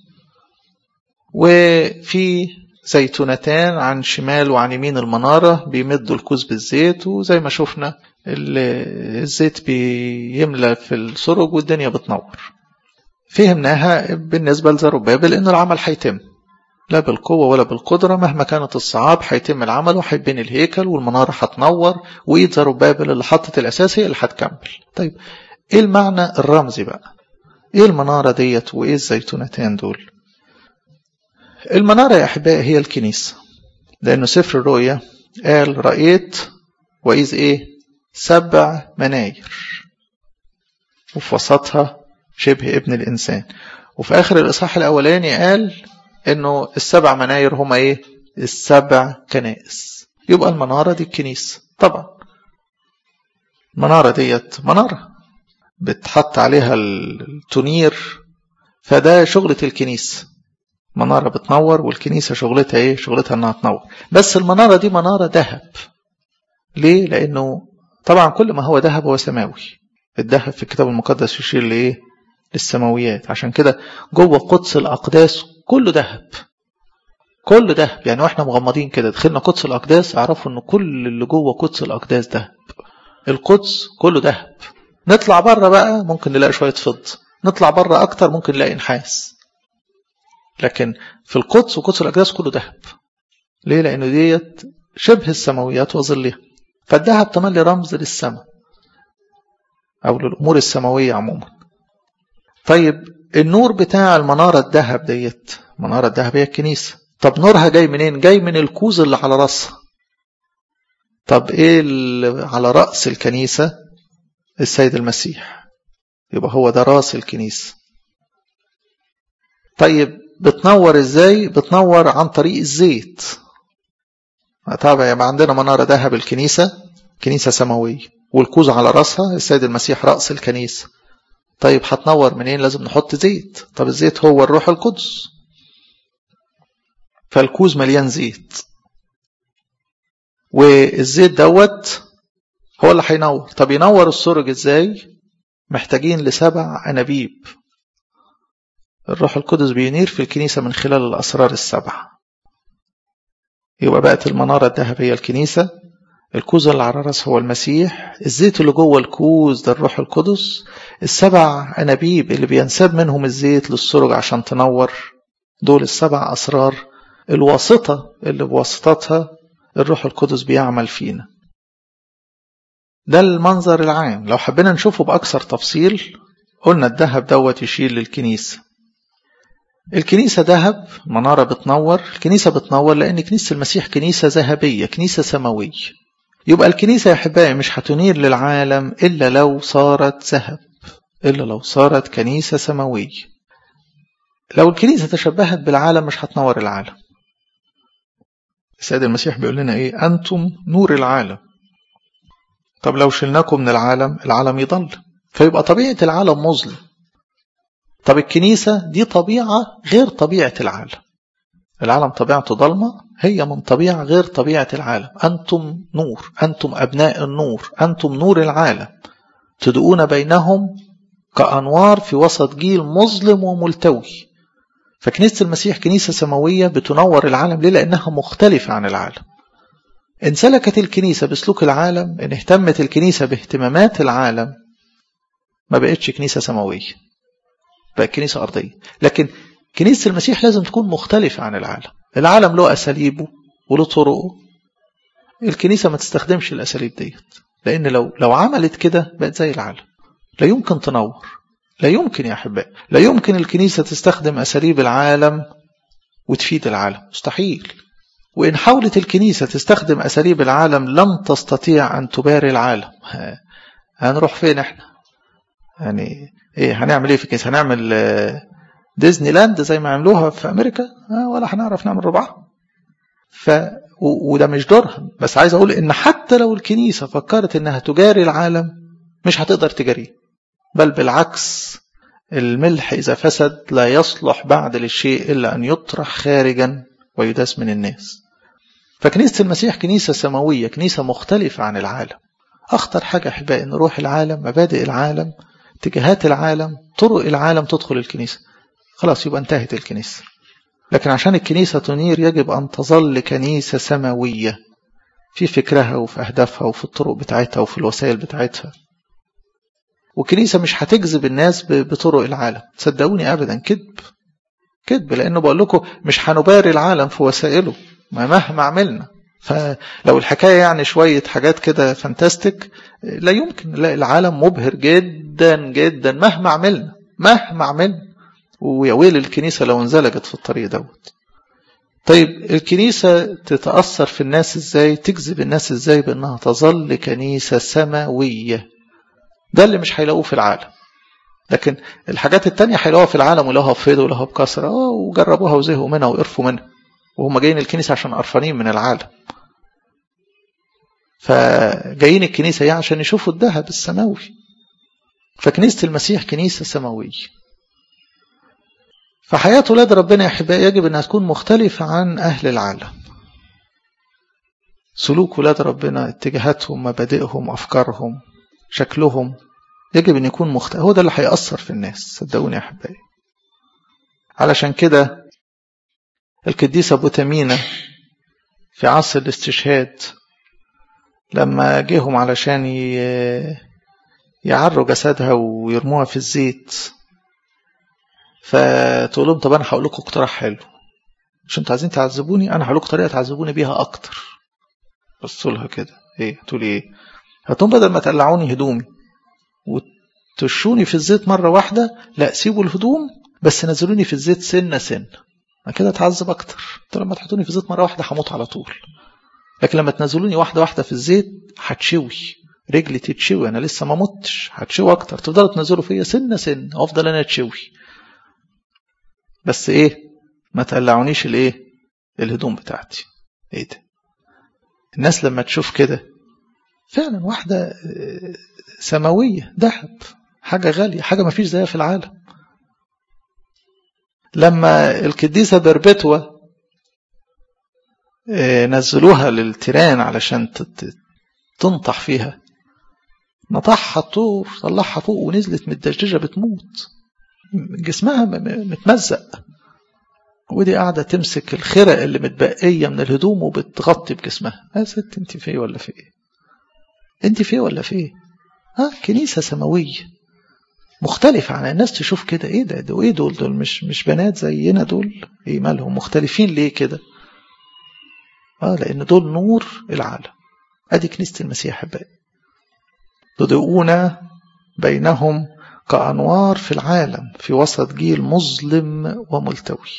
A: وفي زيتونتان عن شمال وعن يمين المنارة بيمدوا الكوز بالزيت وزي ما شفنا الزيت بيملى في السرج والدنيا بتنور فهمناها بالنسبة لزربابل إن العمل هيتم لا بالقوة ولا بالقدرة مهما كانت الصعاب هيتم العمل وهيبني الهيكل والمنارة هتنور وإيد زربابل اللي حطت الأساس هي اللي هتكمل طيب إيه المعنى الرمزي بقى إيه المنارة ديت وإيه الزيتونتان دول المنارة يا أحبائي هي الكنيسة لأنه سفر الرؤيا قال رأيت وإذ إيه سبع مناير وفي وسطها شبه ابن الإنسان وفي آخر الإصحاح الأولاني قال إنه السبع مناير هما إيه السبع كنائس يبقى المنارة دي الكنيسة طبعا المنارة ديت منارة بتحط عليها التنير فده شغلة الكنيسة منارة بتنور والكنيسة شغلتها ايه شغلتها انها تنور بس المنارة دي منارة ذهب ليه لانه طبعا كل ما هو ذهب هو سماوي الذهب في الكتاب المقدس يشير لايه للسماويات عشان كده جوه قدس الاقداس كله ذهب كله ذهب يعني واحنا مغمضين كده دخلنا قدس الاقداس اعرفوا ان كل اللي جوه قدس الاقداس ذهب القدس كله ذهب نطلع بره بقى ممكن نلاقي شويه فضه نطلع بره اكتر ممكن نلاقي نحاس لكن في القدس وقدس الأقداس كله ذهب ليه؟ لأنه ديت شبه السماويات وظلها فالذهب تملي رمز للسماء أو للأمور السماوية عموما طيب النور بتاع المنارة الذهب ديت منارة الذهب هي الكنيسة طب نورها جاي منين؟ جاي من الكوز اللي على راسها طب ايه اللي على رأس الكنيسة؟ السيد المسيح يبقى هو ده راس الكنيسة طيب بتنور ازاي بتنور عن طريق الزيت طبعا يبقى عندنا منارة ذهب الكنيسة كنيسة سماوية والكوز على راسها السيد المسيح رأس الكنيسة طيب هتنور منين لازم نحط زيت طب الزيت هو الروح القدس فالكوز مليان زيت والزيت دوت هو اللي هينور طب ينور السرج ازاي محتاجين لسبع أنابيب الروح القدس بينير في الكنيسة من خلال الأسرار السبعة يبقى بقت المنارة الذهبية الكنيسة الكوز اللي على رأس هو المسيح الزيت اللي جوه الكوز ده الروح القدس السبع أنابيب اللي بينساب منهم الزيت للسرج عشان تنور دول السبع أسرار الواسطة اللي بواسطتها الروح القدس بيعمل فينا ده المنظر العام لو حبينا نشوفه بأكثر تفصيل قلنا الذهب دوت يشير للكنيسة الكنيسة ذهب منارة بتنور الكنيسة بتنور لأن كنيسة المسيح كنيسة ذهبية كنيسة سماوية يبقى الكنيسة يا أحبائي مش هتنير للعالم إلا لو صارت ذهب إلا لو صارت كنيسة سماوية لو الكنيسة تشبهت بالعالم مش هتنور العالم السيد المسيح بيقول لنا إيه أنتم نور العالم طب لو شلناكم من العالم العالم يضل فيبقى طبيعة العالم مظلم طب الكنيسة دي طبيعة غير طبيعة العالم العالم طبيعته ضلمة هي من طبيعة غير طبيعة العالم أنتم نور أنتم أبناء النور أنتم نور العالم تدعون بينهم كأنوار في وسط جيل مظلم وملتوي فكنيسة المسيح كنيسة سماوية بتنور العالم ليه لأنها مختلفة عن العالم إن سلكت الكنيسة بسلوك العالم إن اهتمت الكنيسة باهتمامات العالم ما بقتش كنيسة سماوية بقت كنيسة أرضية لكن كنيسة المسيح لازم تكون مختلفة عن العالم العالم له أساليبه وله طرقه الكنيسة ما تستخدمش الأساليب ديت لأن لو لو عملت كده بقت زي العالم لا يمكن تنور لا يمكن يا أحبائي لا يمكن الكنيسة تستخدم أساليب العالم وتفيد العالم مستحيل وإن حاولت الكنيسة تستخدم أساليب العالم لن تستطيع أن تباري العالم هنروح فين احنا يعني ايه هنعمل ايه في الكنيسه هنعمل ديزني لاند زي ما عملوها في امريكا آه ولا هنعرف نعمل ربعها ف وده مش دورها بس عايز اقول ان حتى لو الكنيسه فكرت انها تجاري العالم مش هتقدر تجاريه بل بالعكس الملح اذا فسد لا يصلح بعد للشيء الا ان يطرح خارجا ويداس من الناس فكنيسه المسيح كنيسه سماويه كنيسه مختلفه عن العالم اخطر حاجه احبائي ان روح العالم مبادئ العالم اتجاهات العالم طرق العالم تدخل الكنيسه خلاص يبقى انتهت الكنيسه لكن عشان الكنيسة تنير يجب أن تظل كنيسة سماوية في فكرها وفي أهدافها وفي الطرق بتاعتها وفي الوسائل بتاعتها وكنيسة مش هتجذب الناس بطرق العالم صدقوني أبدا كذب كذب لأنه بقول لكم مش هنباري العالم في وسائله ما مهما عملنا فلو الحكاية يعني شوية حاجات كده فانتاستيك لا يمكن لا العالم مبهر جدا جدا مهما عملنا مهما عملنا ويا ويل الكنيسة لو انزلجت في الطريق دوت طيب الكنيسة تتأثر في الناس ازاي تجذب الناس ازاي بانها تظل كنيسة سماوية ده اللي مش هيلاقوه في العالم لكن الحاجات التانية هيلاقوها في العالم ولها بفيض ولها بكسرة اه وجربوها وزهقوا منها وقرفوا منها وهم جايين الكنيسة عشان قرفانين من العالم فجايين الكنيسة يعني عشان يشوفوا الذهب السماوي فكنيسة المسيح كنيسة سماوية فحياة ولاد ربنا يا أحبائي يجب أنها تكون مختلفة عن أهل العالم سلوك ولاد ربنا اتجاهاتهم مبادئهم أفكارهم شكلهم يجب أن يكون مختلف هو ده اللي هيأثر في الناس صدقوني يا أحبائي علشان كده القديس أبو تمينة في عصر الاستشهاد لما جيهم علشان يعروا جسدها ويرموها في الزيت فتقول لهم طب انا هقول لكم اقتراح حلو مش انتوا عايزين تعذبوني انا هقول لكم طريقه تعذبوني بيها اكتر بصوا لها كده ايه تقول ايه هتقوم بدل ما تقلعوني هدومي وتشوني في الزيت مره واحده لا سيبوا الهدوم بس نزلوني في الزيت سنه سنه انا كده اتعذب اكتر انتوا لما تحطوني في الزيت مره واحده هموت على طول لكن لما تنزلوني واحده واحده في الزيت هتشوي رجلي تتشوي انا لسه ما متش هتشوي اكتر تفضلوا تنزلوا فيا سنه سنه افضل انا اتشوي بس ايه ما تقلعونيش الايه الهدوم بتاعتي ايه ده الناس لما تشوف كده فعلا واحدة سماوية ذهب حاجة غالية حاجة ما فيش زيها في العالم لما القديسة بربتوة نزلوها للتيران علشان تنطح فيها نطحها الطور طلعها فوق ونزلت متدججة بتموت جسمها متمزق ودي قاعدة تمسك الخرق اللي متبقية من الهدوم وبتغطي بجسمها يا ست انت في ولا في ايه انت في ولا في ايه ها كنيسة سماوية مختلفة عن الناس تشوف كده ايه ده ده ايه دول دول مش مش بنات زينا دول ايه مالهم مختلفين ليه كده اه لان دول نور العالم ادي كنيسة المسيح احبائي تضيئون بينهم كأنوار في العالم في وسط جيل مظلم وملتوي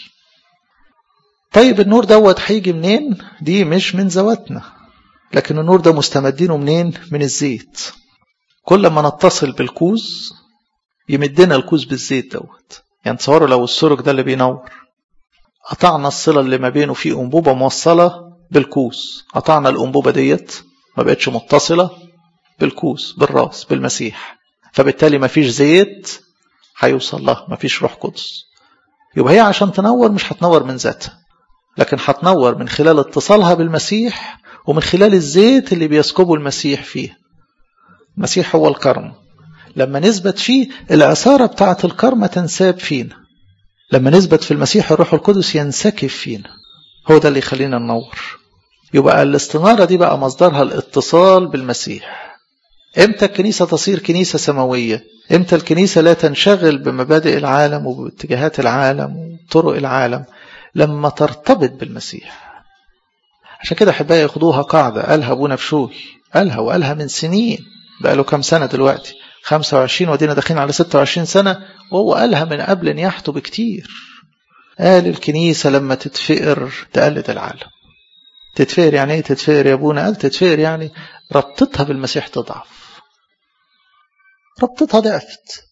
A: طيب النور دوت هيجي منين دي مش من ذواتنا لكن النور ده مستمدينه منين من الزيت كل ما نتصل بالكوز يمدنا الكوز بالزيت دوت يعني تصوروا لو السرج ده اللي بينور قطعنا الصلة اللي ما بينه في أنبوبة موصلة بالكوز قطعنا الأنبوبة ديت ما بقتش متصلة بالكوز بالراس بالمسيح فبالتالي ما فيش زيت هيوصل لها ما فيش روح قدس يبقى هي عشان تنور مش هتنور من ذاتها لكن هتنور من خلال اتصالها بالمسيح ومن خلال الزيت اللي بيسكبه المسيح فيه المسيح هو الكرم لما نثبت فيه العصارة بتاعة الكرمة تنساب فينا لما نثبت في المسيح الروح القدس ينسكب فينا هو ده اللي يخلينا ننور يبقى الاستنارة دي بقى مصدرها الاتصال بالمسيح امتى الكنيسة تصير كنيسة سماوية امتى الكنيسة لا تنشغل بمبادئ العالم وباتجاهات العالم وطرق العالم لما ترتبط بالمسيح عشان كده احبائي ياخدوها قاعدة قالها ابونا بشوي قالها وقالها من سنين بقى له كام سنة دلوقتي 25 ودينا داخلين على 26 سنة وهو قالها من قبل نياحته بكتير قال الكنيسة لما تتفقر تقلد العالم تتفقر يعني ايه تتفقر يا ابونا قال تتفقر يعني ربطتها بالمسيح تضعف ربطتها ضعفت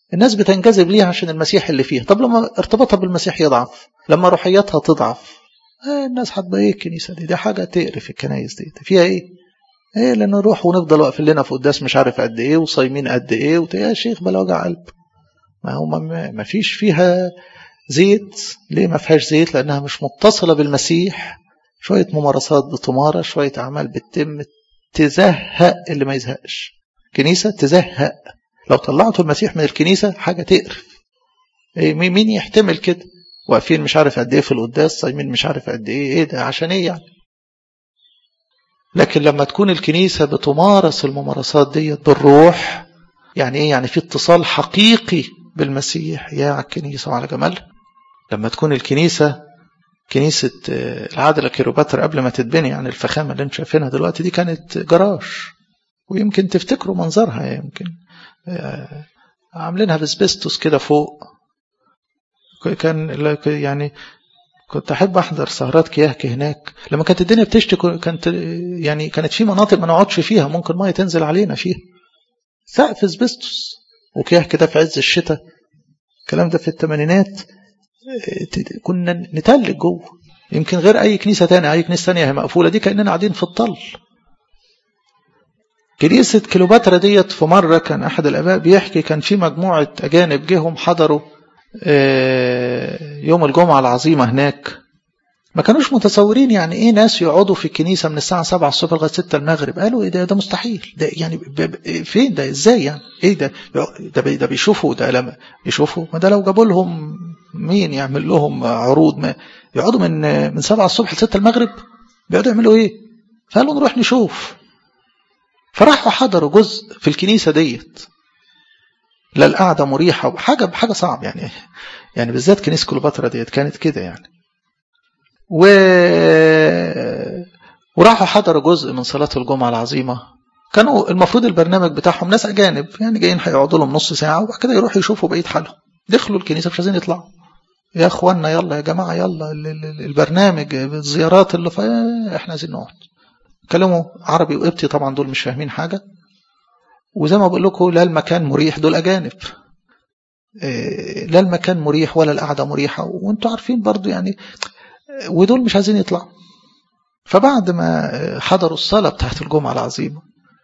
B: الناس بتنجذب ليها عشان المسيح اللي فيها طب لما ارتباطها بالمسيح يضعف لما روحياتها تضعف آه الناس هتبقى ايه الكنيسه دي دي حاجه تقرف الكنايس دي فيها ايه ايه لان نروح ونفضل واقفين لنا في قداس مش عارف قد ايه وصايمين قد ايه وت... يا شيخ بلا وجع قلب ما هو ما, ما فيش فيها زيت ليه ما فيهاش زيت لانها مش متصله بالمسيح شويه ممارسات بتمارس شويه اعمال بتتم تزهق اللي ما يزهقش كنيسه تزهق لو طلعتوا المسيح من الكنيسه حاجه تقرف إيه مين يحتمل كده واقفين مش عارف قد ايه في القداس صايمين مش عارف قد ايه ايه ده عشان ايه يعني لكن لما تكون الكنيسه بتمارس الممارسات ديت بالروح يعني ايه يعني في اتصال حقيقي بالمسيح يا على الكنيسه وعلى جمالها لما تكون الكنيسه كنيسه العادله كيروباتر قبل ما تتبني يعني الفخامه اللي انتم شايفينها دلوقتي دي كانت جراج ويمكن تفتكروا منظرها يمكن عاملينها بسبستوس كده فوق كان يعني كنت احب احضر سهرات كياهك هناك لما كانت الدنيا بتشتي كانت يعني كانت في مناطق ما نقعدش فيها ممكن ميه تنزل علينا فيها سقف سبستوس وكياه كده في عز الشتاء الكلام ده في الثمانينات كنا نتلج جوه يمكن غير اي كنيسه تانية اي كنيسه تانية هي مقفوله دي كاننا قاعدين في الطل كنيسه كليوباترا ديت في مره كان احد الاباء بيحكي كان في مجموعه اجانب جيهم حضروا يوم الجمعة العظيمة هناك ما كانوش متصورين يعني ايه ناس يقعدوا في الكنيسة من الساعة 7 الصبح لغاية 6 المغرب قالوا ايه ده ده مستحيل ده يعني فين ده ازاي يعني ايه ده ده, ده بيشوفوا ده لما يشوفوا ما ده لو جابوا لهم مين يعمل لهم عروض ما يقعدوا من من 7 الصبح ل 6 المغرب بيقعدوا يعملوا ايه فقالوا نروح نشوف فراحوا حضروا جزء في الكنيسة ديت لا القعده مريحه وحاجه بحاجه صعب يعني يعني بالذات كنيسه كليوباترا ديت كانت كده يعني و وراحوا حضروا جزء من صلاه الجمعه العظيمه كانوا المفروض البرنامج بتاعهم ناس اجانب يعني جايين هيقعدوا لهم نص ساعه وبعد كده يروحوا يشوفوا بقيه حالهم دخلوا الكنيسه مش عايزين يطلعوا يا اخوانا يلا يا جماعه يلا البرنامج الزيارات اللي في احنا عايزين نقعد كلموا عربي وقبطي طبعا دول مش فاهمين حاجه وزي ما بقول لكم لا المكان مريح دول أجانب لا المكان مريح ولا القعدة مريحة وانتوا عارفين برضو يعني ودول مش عايزين يطلعوا فبعد ما حضروا الصلاة بتاعت الجمعة العظيمة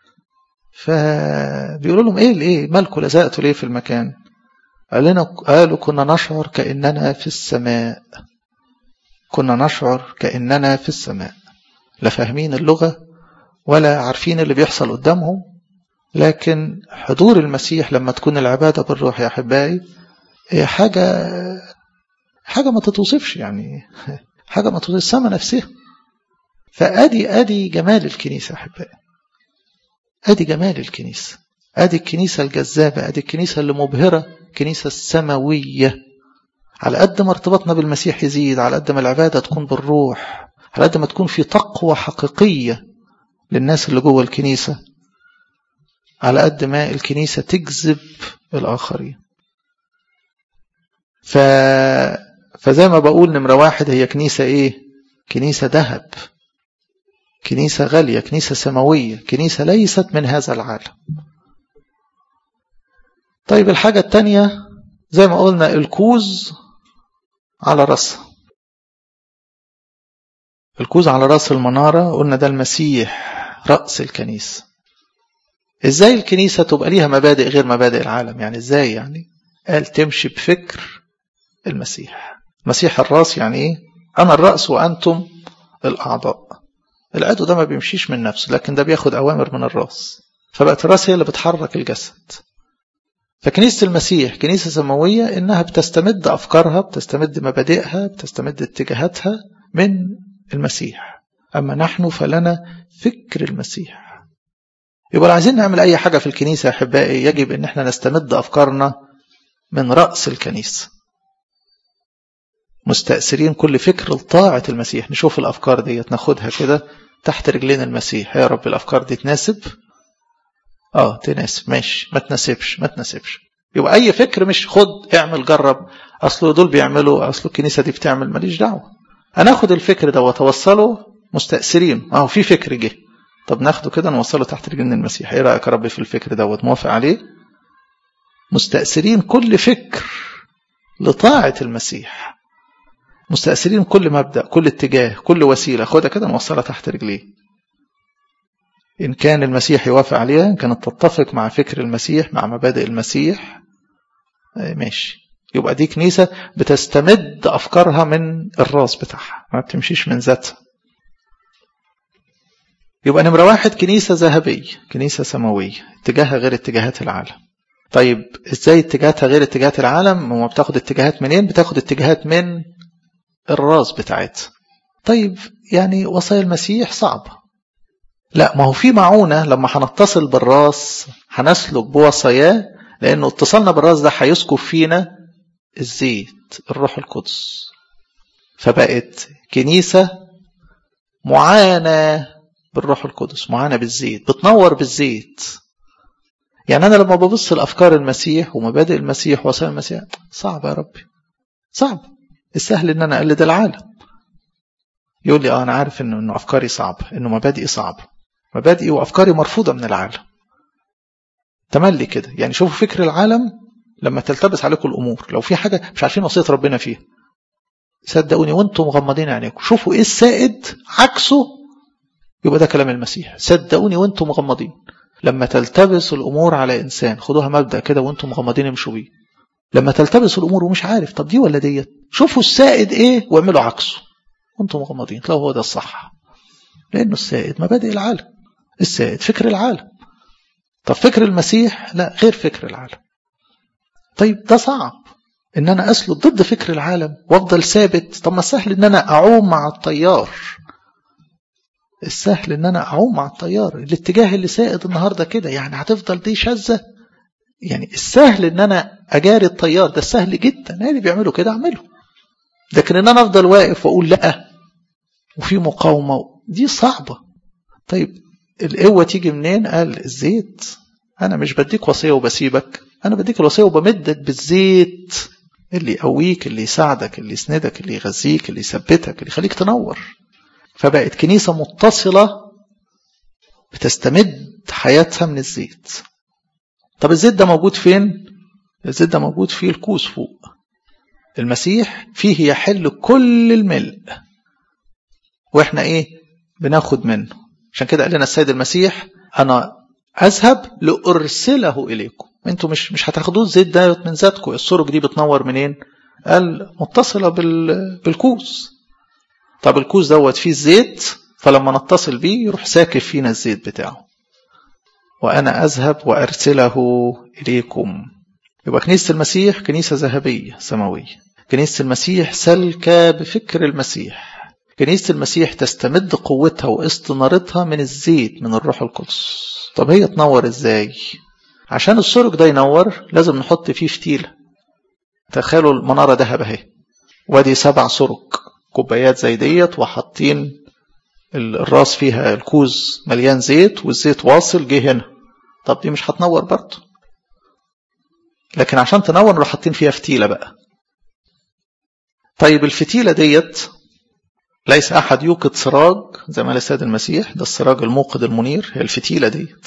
B: فبيقولوا لهم ايه ايه مالكم لزقتوا ليه في المكان قال لنا قالوا كنا نشعر كأننا في السماء كنا نشعر كأننا في السماء لا فاهمين اللغة ولا عارفين اللي بيحصل قدامهم لكن حضور المسيح لما تكون العبادة بالروح يا أحبائي هي حاجة حاجة ما تتوصفش يعني حاجة ما توصف السماء نفسها فأدي أدي جمال الكنيسة يا أحبائي أدي جمال الكنيسة أدي الكنيسة الجذابة أدي الكنيسة اللي مبهرة الكنيسة السماوية على قد ما ارتباطنا بالمسيح يزيد على قد ما العبادة تكون بالروح على قد ما تكون في تقوى حقيقية للناس اللي جوه الكنيسة على قد ما الكنيسة تجذب الآخرين ف... فزي ما بقول نمرة واحد هي كنيسة إيه كنيسة ذهب كنيسة غالية كنيسة سماوية كنيسة ليست من هذا العالم طيب الحاجة التانية زي ما قلنا الكوز على رأسها الكوز على رأس المنارة قلنا ده المسيح رأس الكنيسة ازاي الكنيسة تبقى ليها مبادئ غير مبادئ العالم يعني ازاي يعني قال تمشي بفكر المسيح مسيح الراس يعني ايه انا الرأس وانتم الاعضاء العضو ده ما بيمشيش من نفسه لكن ده بياخد اوامر من الراس فبقت الراس هي اللي بتحرك الجسد فكنيسة المسيح كنيسة سماوية إنها بتستمد أفكارها بتستمد مبادئها بتستمد اتجاهاتها من المسيح أما نحن فلنا فكر المسيح يبقى عايزين نعمل أي حاجة في الكنيسة يا أحبائي يجب إن احنا نستمد أفكارنا من رأس الكنيسة مستأثرين كل فكر لطاعة المسيح نشوف الأفكار دي ناخدها كده تحت رجلين المسيح يا رب الأفكار دي تناسب اه تناسب ماشي ما تناسبش ما تناسبش يبقى اي فكر مش خد اعمل جرب اصله دول بيعملوا اصله الكنيسه دي بتعمل ماليش دعوه انا اخد الفكر ده واتوصله مستأثرين اهو في فكر جه طب ناخده كده نوصله تحت رجلين المسيح ايه رايك يا رب في الفكر دوت موافق عليه مستأثرين كل فكر لطاعة المسيح مستأثرين كل مبدأ كل اتجاه كل وسيلة خدها كده نوصلها تحت رجليه إن كان المسيح يوافق عليها إن كانت تتفق مع فكر المسيح مع مبادئ المسيح ماشي يبقى دي كنيسة بتستمد أفكارها من الراس بتاعها ما بتمشيش من ذاتها يبقى نمرة واحد كنيسة ذهبية كنيسة سماوية اتجاهها غير اتجاهات العالم طيب ازاي اتجاهاتها غير اتجاهات العالم وما بتاخد اتجاهات منين بتاخد اتجاهات من الراس بتاعتها طيب يعني وصايا المسيح صعبة لا ما هو في معونة لما هنتصل بالراس هنسلك بوصاياه لأنه اتصالنا بالراس ده هيسكب فينا الزيت الروح القدس فبقت كنيسة معاناة بالروح القدس معاناة بالزيت بتنور بالزيت يعني أنا لما ببص لأفكار المسيح ومبادئ المسيح ووصايا المسيح صعب يا ربي صعب السهل إن أنا أقلد العالم يقول لي اه انا عارف انه انه افكاري صعبه انه مبادئي صعبه مبادئي وافكاري مرفوضه من العالم تملي كده يعني شوفوا فكر العالم لما تلتبس عليكم الامور لو في حاجه مش عارفين وصيه ربنا فيها صدقوني وانتم مغمضين عينيكم شوفوا ايه السائد عكسه يبقى ده كلام المسيح صدقوني وانتم مغمضين لما تلتبس الامور على انسان خدوها مبدا كده وانتم مغمضين امشوا بيه لما تلتبس الامور ومش عارف طب دي ولا ديت شوفوا السائد ايه واعملوا عكسه وانتم مغمضين تلاقوا هو ده الصح لانه السائد مبادئ العالم السائد فكر العالم طب فكر المسيح لا غير فكر العالم طيب ده صعب ان انا اسلك ضد فكر العالم وافضل ثابت طب ما سهل ان انا اعوم مع التيار السهل ان انا اعوم مع التيار الاتجاه اللي سائد النهارده كده يعني هتفضل دي شاذه يعني السهل ان انا اجاري التيار ده سهل جدا اللي بيعملوا كده اعمله لكن ان انا افضل واقف واقول لا وفي مقاومه دي صعبه طيب القوه تيجي منين قال الزيت انا مش بديك وصيه وبسيبك انا بديك الوصيه وبمدك بالزيت اللي يقويك اللي يساعدك اللي يسندك اللي يغذيك اللي يثبتك اللي يخليك تنور فبقت كنيسه متصله بتستمد حياتها من الزيت طب الزيت ده موجود فين الزيت ده موجود في الكوس فوق المسيح فيه يحل كل الملء واحنا ايه بناخد منه عشان كده قال لنا السيد المسيح انا اذهب لارسله اليكم انتوا مش مش هتاخدوه الزيت ده من ذاتكم السرج دي بتنور منين قال متصله بال بالكوس طب الكوس دوت فيه الزيت فلما نتصل بيه يروح ساكب فينا الزيت بتاعه وانا اذهب وارسله اليكم يبقى كنيسه المسيح كنيسه ذهبيه سماويه كنيسه المسيح سلكه بفكر المسيح كنيسة المسيح تستمد قوتها واستنارتها من الزيت من الروح القدس طب هي تنور ازاي عشان السرج ده ينور لازم نحط فيه فتيلة تخيلوا المنارة دهب اهي وادي سبع سرج كوبايات زي ديت وحاطين الراس فيها الكوز مليان زيت والزيت واصل جه هنا طب دي مش هتنور برضه لكن عشان تنور نروح حاطين فيها فتيلة بقى طيب الفتيلة ديت ليس أحد يوقد سراج زي ما قال السيد المسيح ده السراج الموقد المنير هي الفتيلة ديت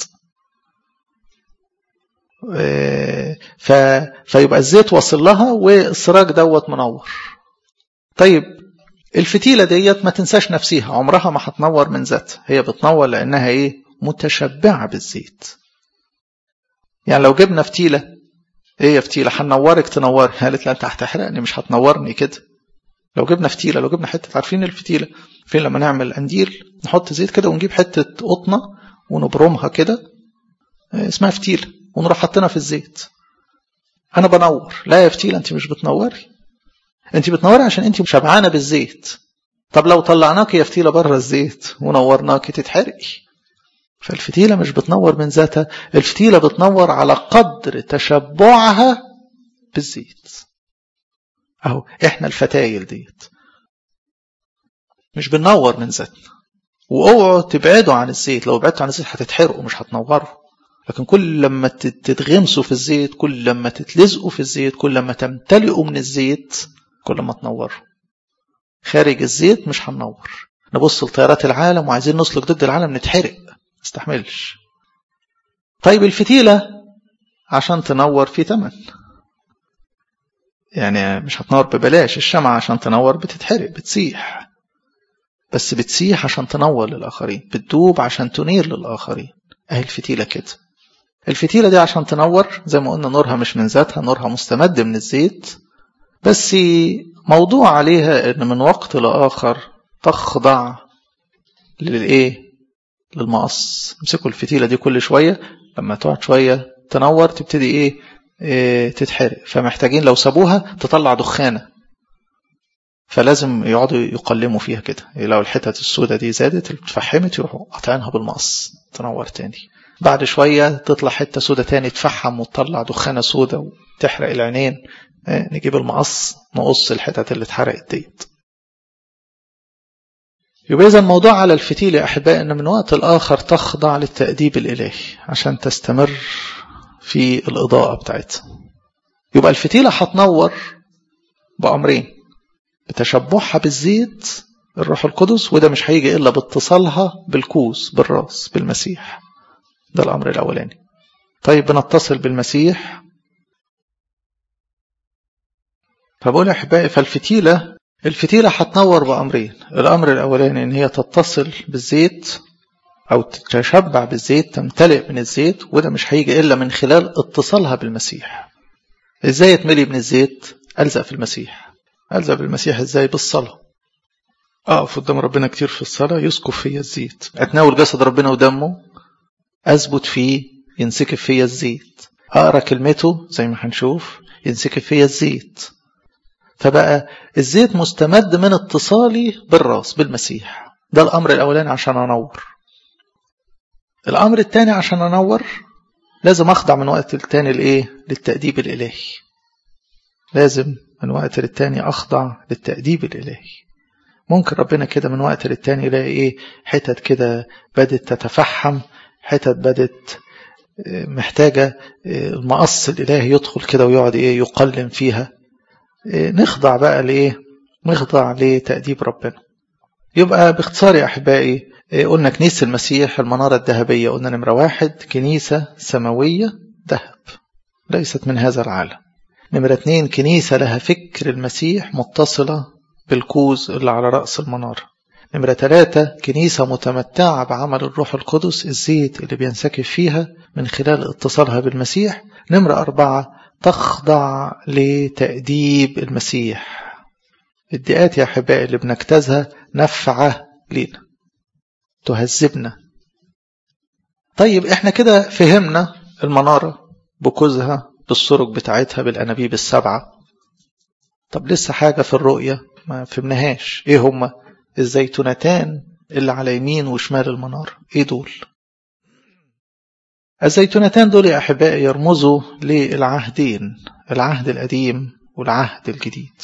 B: ف... فيبقى الزيت واصل لها والسراج دوت منور طيب الفتيلة ديت ما تنساش نفسيها عمرها ما هتنور من ذاتها هي بتنور لأنها إيه متشبعة بالزيت يعني لو جبنا فتيلة إيه يا فتيلة هنورك تنوري قالت لا أنت هتحرقني مش هتنورني كده لو جبنا فتيله لو جبنا حته عارفين الفتيله فين لما نعمل قنديل نحط زيت كده ونجيب حته قطنه ونبرمها كده اسمها فتيله ونروح حاطينها في الزيت انا بنور لا يا فتيله انت مش بتنوري انت بتنوري عشان انت شبعانه بالزيت طب لو طلعناك يا فتيله بره الزيت ونورناك تتحرقي فالفتيله مش بتنور من ذاتها الفتيله بتنور على قدر تشبعها بالزيت اهو احنا الفتايل ديت مش بننور من ذاتنا واوعوا تبعدوا عن الزيت لو بعدتوا عن الزيت هتتحرقوا مش هتنوروا لكن كل لما تتغمسوا في الزيت كل لما تتلزقوا في الزيت كل لما تمتلئوا من الزيت كل ما تنوروا خارج الزيت مش هننور نبص لطيارات العالم وعايزين نسلك ضد العالم نتحرق ما نستحملش طيب الفتيله عشان تنور في تمن يعني مش هتنور ببلاش الشمعة عشان تنور بتتحرق بتسيح بس بتسيح عشان تنور للآخرين بتدوب عشان تنير للآخرين أهي الفتيلة كده الفتيلة دي عشان تنور زي ما قلنا نورها مش من ذاتها نورها مستمد من الزيت بس موضوع عليها ان من وقت لآخر تخضع للايه للمقص امسكوا الفتيلة دي كل شوية لما تقعد شوية تنور تبتدي ايه, إيه تتحرق فمحتاجين لو سابوها تطلع دخانة فلازم يقعدوا يقلموا فيها كده لو الحتت السوداء دي زادت اتفحمت يروحوا قاطعينها بالمقص تنور تاني بعد شوية تطلع حتة سودة تاني تفحم وتطلع دخانة سودة وتحرق العينين نجيب المقص نقص الحتت اللي اتحرقت ديت يبقى إذا الموضوع على الفتيل يا أحبائي أن من وقت الآخر تخضع للتأديب الإلهي عشان تستمر في الإضاءة بتاعتها يبقى الفتيلة هتنور بأمرين بتشبعها بالزيت الروح القدس وده مش هيجي إلا باتصالها بالكوز بالراس بالمسيح ده الأمر الأولاني طيب بنتصل بالمسيح فبقول يا أحبائي فالفتيلة الفتيلة هتنور بأمرين الأمر الأولاني إن هي تتصل بالزيت أو تتشبع بالزيت تمتلئ من الزيت وده مش هيجي إلا من خلال اتصالها بالمسيح إزاي يتملي من الزيت ألزق في المسيح ألزق بالمسيح إزاي بالصلاة أقف قدام ربنا كتير في الصلاة يسكب فيا الزيت أتناول جسد ربنا ودمه أثبت فيه ينسكب فيا الزيت أقرأ كلمته زي ما هنشوف ينسكب فيا الزيت فبقى الزيت مستمد من اتصالي بالراس بالمسيح ده الأمر الأولاني عشان أنور الأمر الثاني عشان أنور لازم أخضع من وقت للتاني لإيه؟ للتأديب الإلهي لازم من وقت للتاني أخضع للتأديب الإلهي ممكن ربنا كده من وقت للتاني يلاقي إيه حتت كده بدت تتفحم حتت بدت محتاجة المقص الإلهي يدخل كده ويقعد إيه يقلم فيها نخضع بقى لإيه نخضع لتأديب ربنا يبقى باختصار يا أحبائي قلنا كنيسة المسيح المنارة الذهبية قلنا نمرة واحد كنيسة سماوية ذهب ليست من هذا العالم نمرة اتنين كنيسة لها فكر المسيح متصلة بالكوز اللي على رأس المنارة نمرة ثلاثة كنيسة متمتعة بعمل الروح القدس الزيت اللي بينسكب فيها من خلال اتصالها بالمسيح نمرة أربعة تخضع لتأديب المسيح الدقات يا أحبائي اللي بنجتازها نفعة لينا تهذبنا طيب احنا كده فهمنا المنارة بكوزها بالسرج بتاعتها بالأنابيب السبعة طب لسه حاجة في الرؤية ما فهمناهاش ايه هما الزيتونتان اللي على يمين وشمال المنارة ايه دول الزيتونتان دول يا أحبائي يرمزوا للعهدين العهد القديم والعهد الجديد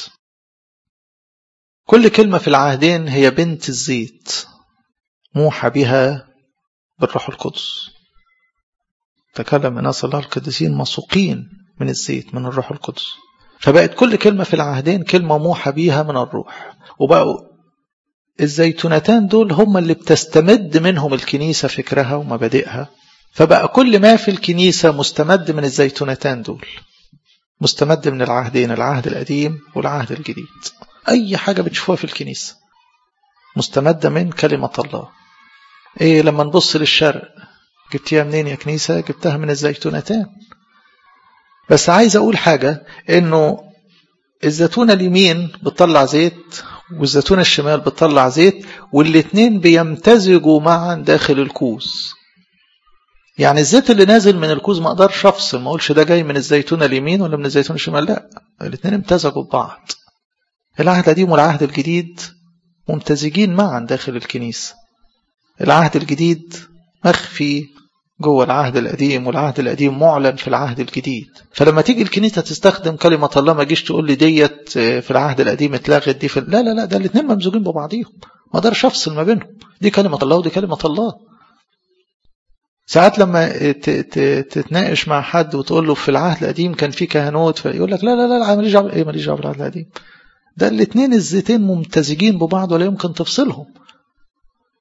B: كل كلمة في العهدين هي بنت الزيت موحى بها بالروح القدس تكلم الناس الله القديسين مسوقين من الزيت من الروح القدس فبقت كل كلمة في العهدين كلمة موحى بيها من الروح وبقوا الزيتونتان دول هم اللي بتستمد منهم الكنيسة فكرها ومبادئها فبقى كل ما في الكنيسة مستمد من الزيتونتان دول مستمد من العهدين العهد القديم والعهد الجديد أي حاجة بتشوفوها في الكنيسة مستمدة من كلمة الله إيه لما نبص للشرق جبتيها منين يا كنيسة جبتها من الزيتونتان بس عايز أقول حاجة إنه الزيتونة اليمين بتطلع زيت والزيتونة الشمال بتطلع زيت والاتنين بيمتزجوا معا داخل الكوز يعني الزيت اللي نازل من الكوز ما اقدرش افصل ما اقولش ده جاي من الزيتونة اليمين ولا من الزيتونة الشمال لا الاتنين امتزجوا ببعض العهد القديم والعهد الجديد ممتزجين معا داخل الكنيسة العهد الجديد مخفي جوه العهد القديم والعهد القديم معلن في العهد الجديد فلما تيجي الكنيسة تستخدم كلمة الله ما جيش تقول لي ديت في العهد القديم اتلغت دي في لا لا لا ده الاثنين ممزوجين ببعضيهم ما اقدرش افصل ما بينهم دي كلمة الله ودي كلمة الله ساعات لما تتناقش مع حد وتقول له في العهد القديم كان في كهنوت فيقول لك لا لا لا, لا ماليش دعوه ايه ماليش دعوه بالعهد القديم ده الاثنين الزيتين ممتزجين ببعض ولا يمكن تفصلهم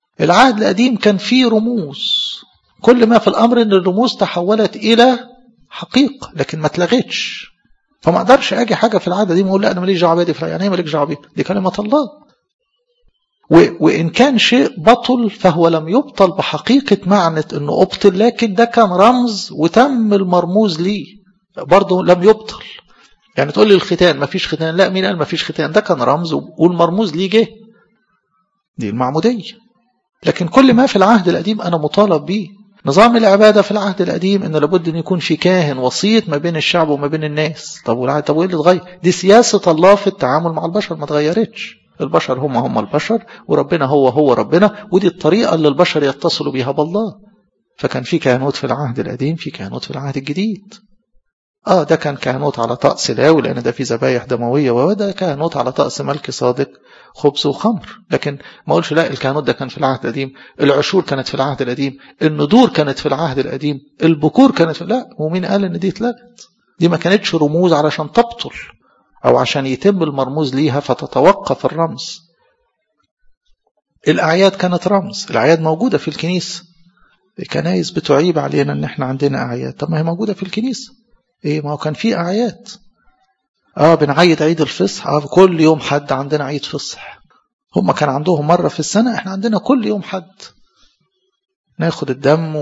B: العهد القديم كان فيه رموز كل ما في الأمر أن الرموز تحولت إلى حقيقة لكن ما اتلغتش فما اقدرش اجي حاجه في العاده دي ما اقول لا انا ماليش دعوه بيها دي يعني ايه مالكش دعوه بيها دي كلمه الله و... وان كان شيء بطل فهو لم يبطل بحقيقه معنى انه ابطل لكن ده كان رمز وتم المرموز ليه برضه لم يبطل يعني تقول لي الختان ما فيش ختان لا مين قال ما فيش ختان ده كان رمز والمرموز ليه جه دي المعموديه لكن كل ما في العهد القديم انا مطالب بيه نظام العبادة في العهد القديم أنه لابد أن يكون في كاهن وسيط ما بين الشعب وما بين الناس طب والعهد طب وإيه اللي اتغير دي سياسة الله في التعامل مع البشر ما اتغيرتش البشر هم هم البشر وربنا هو هو ربنا ودي الطريقة اللي البشر يتصلوا بها بالله فكان في كهنوت في العهد القديم في كهنوت في العهد الجديد اه ده كان كهنوت على طقس لاوي لان ده في ذبايح دمويه وده كهنوت على طقس ملك صادق خبز وخمر لكن ما اقولش لا الكهنوت ده كان في العهد القديم العشور كانت في العهد القديم الندور كانت في العهد القديم البكور كانت في لا ومين قال ان دي اتلغت دي ما كانتش رموز علشان تبطل او عشان يتم المرموز ليها فتتوقف الرمز الاعياد كانت رمز الاعياد موجوده في الكنيسه الكنايس بتعيب علينا ان احنا عندنا اعياد طب ما هي موجوده في الكنيسه ايه ما هو كان في اعياد اه بنعيد عيد الفصح اه كل يوم حد عندنا عيد فصح هم كان عندهم مرة في السنة احنا عندنا كل يوم حد ناخد الدم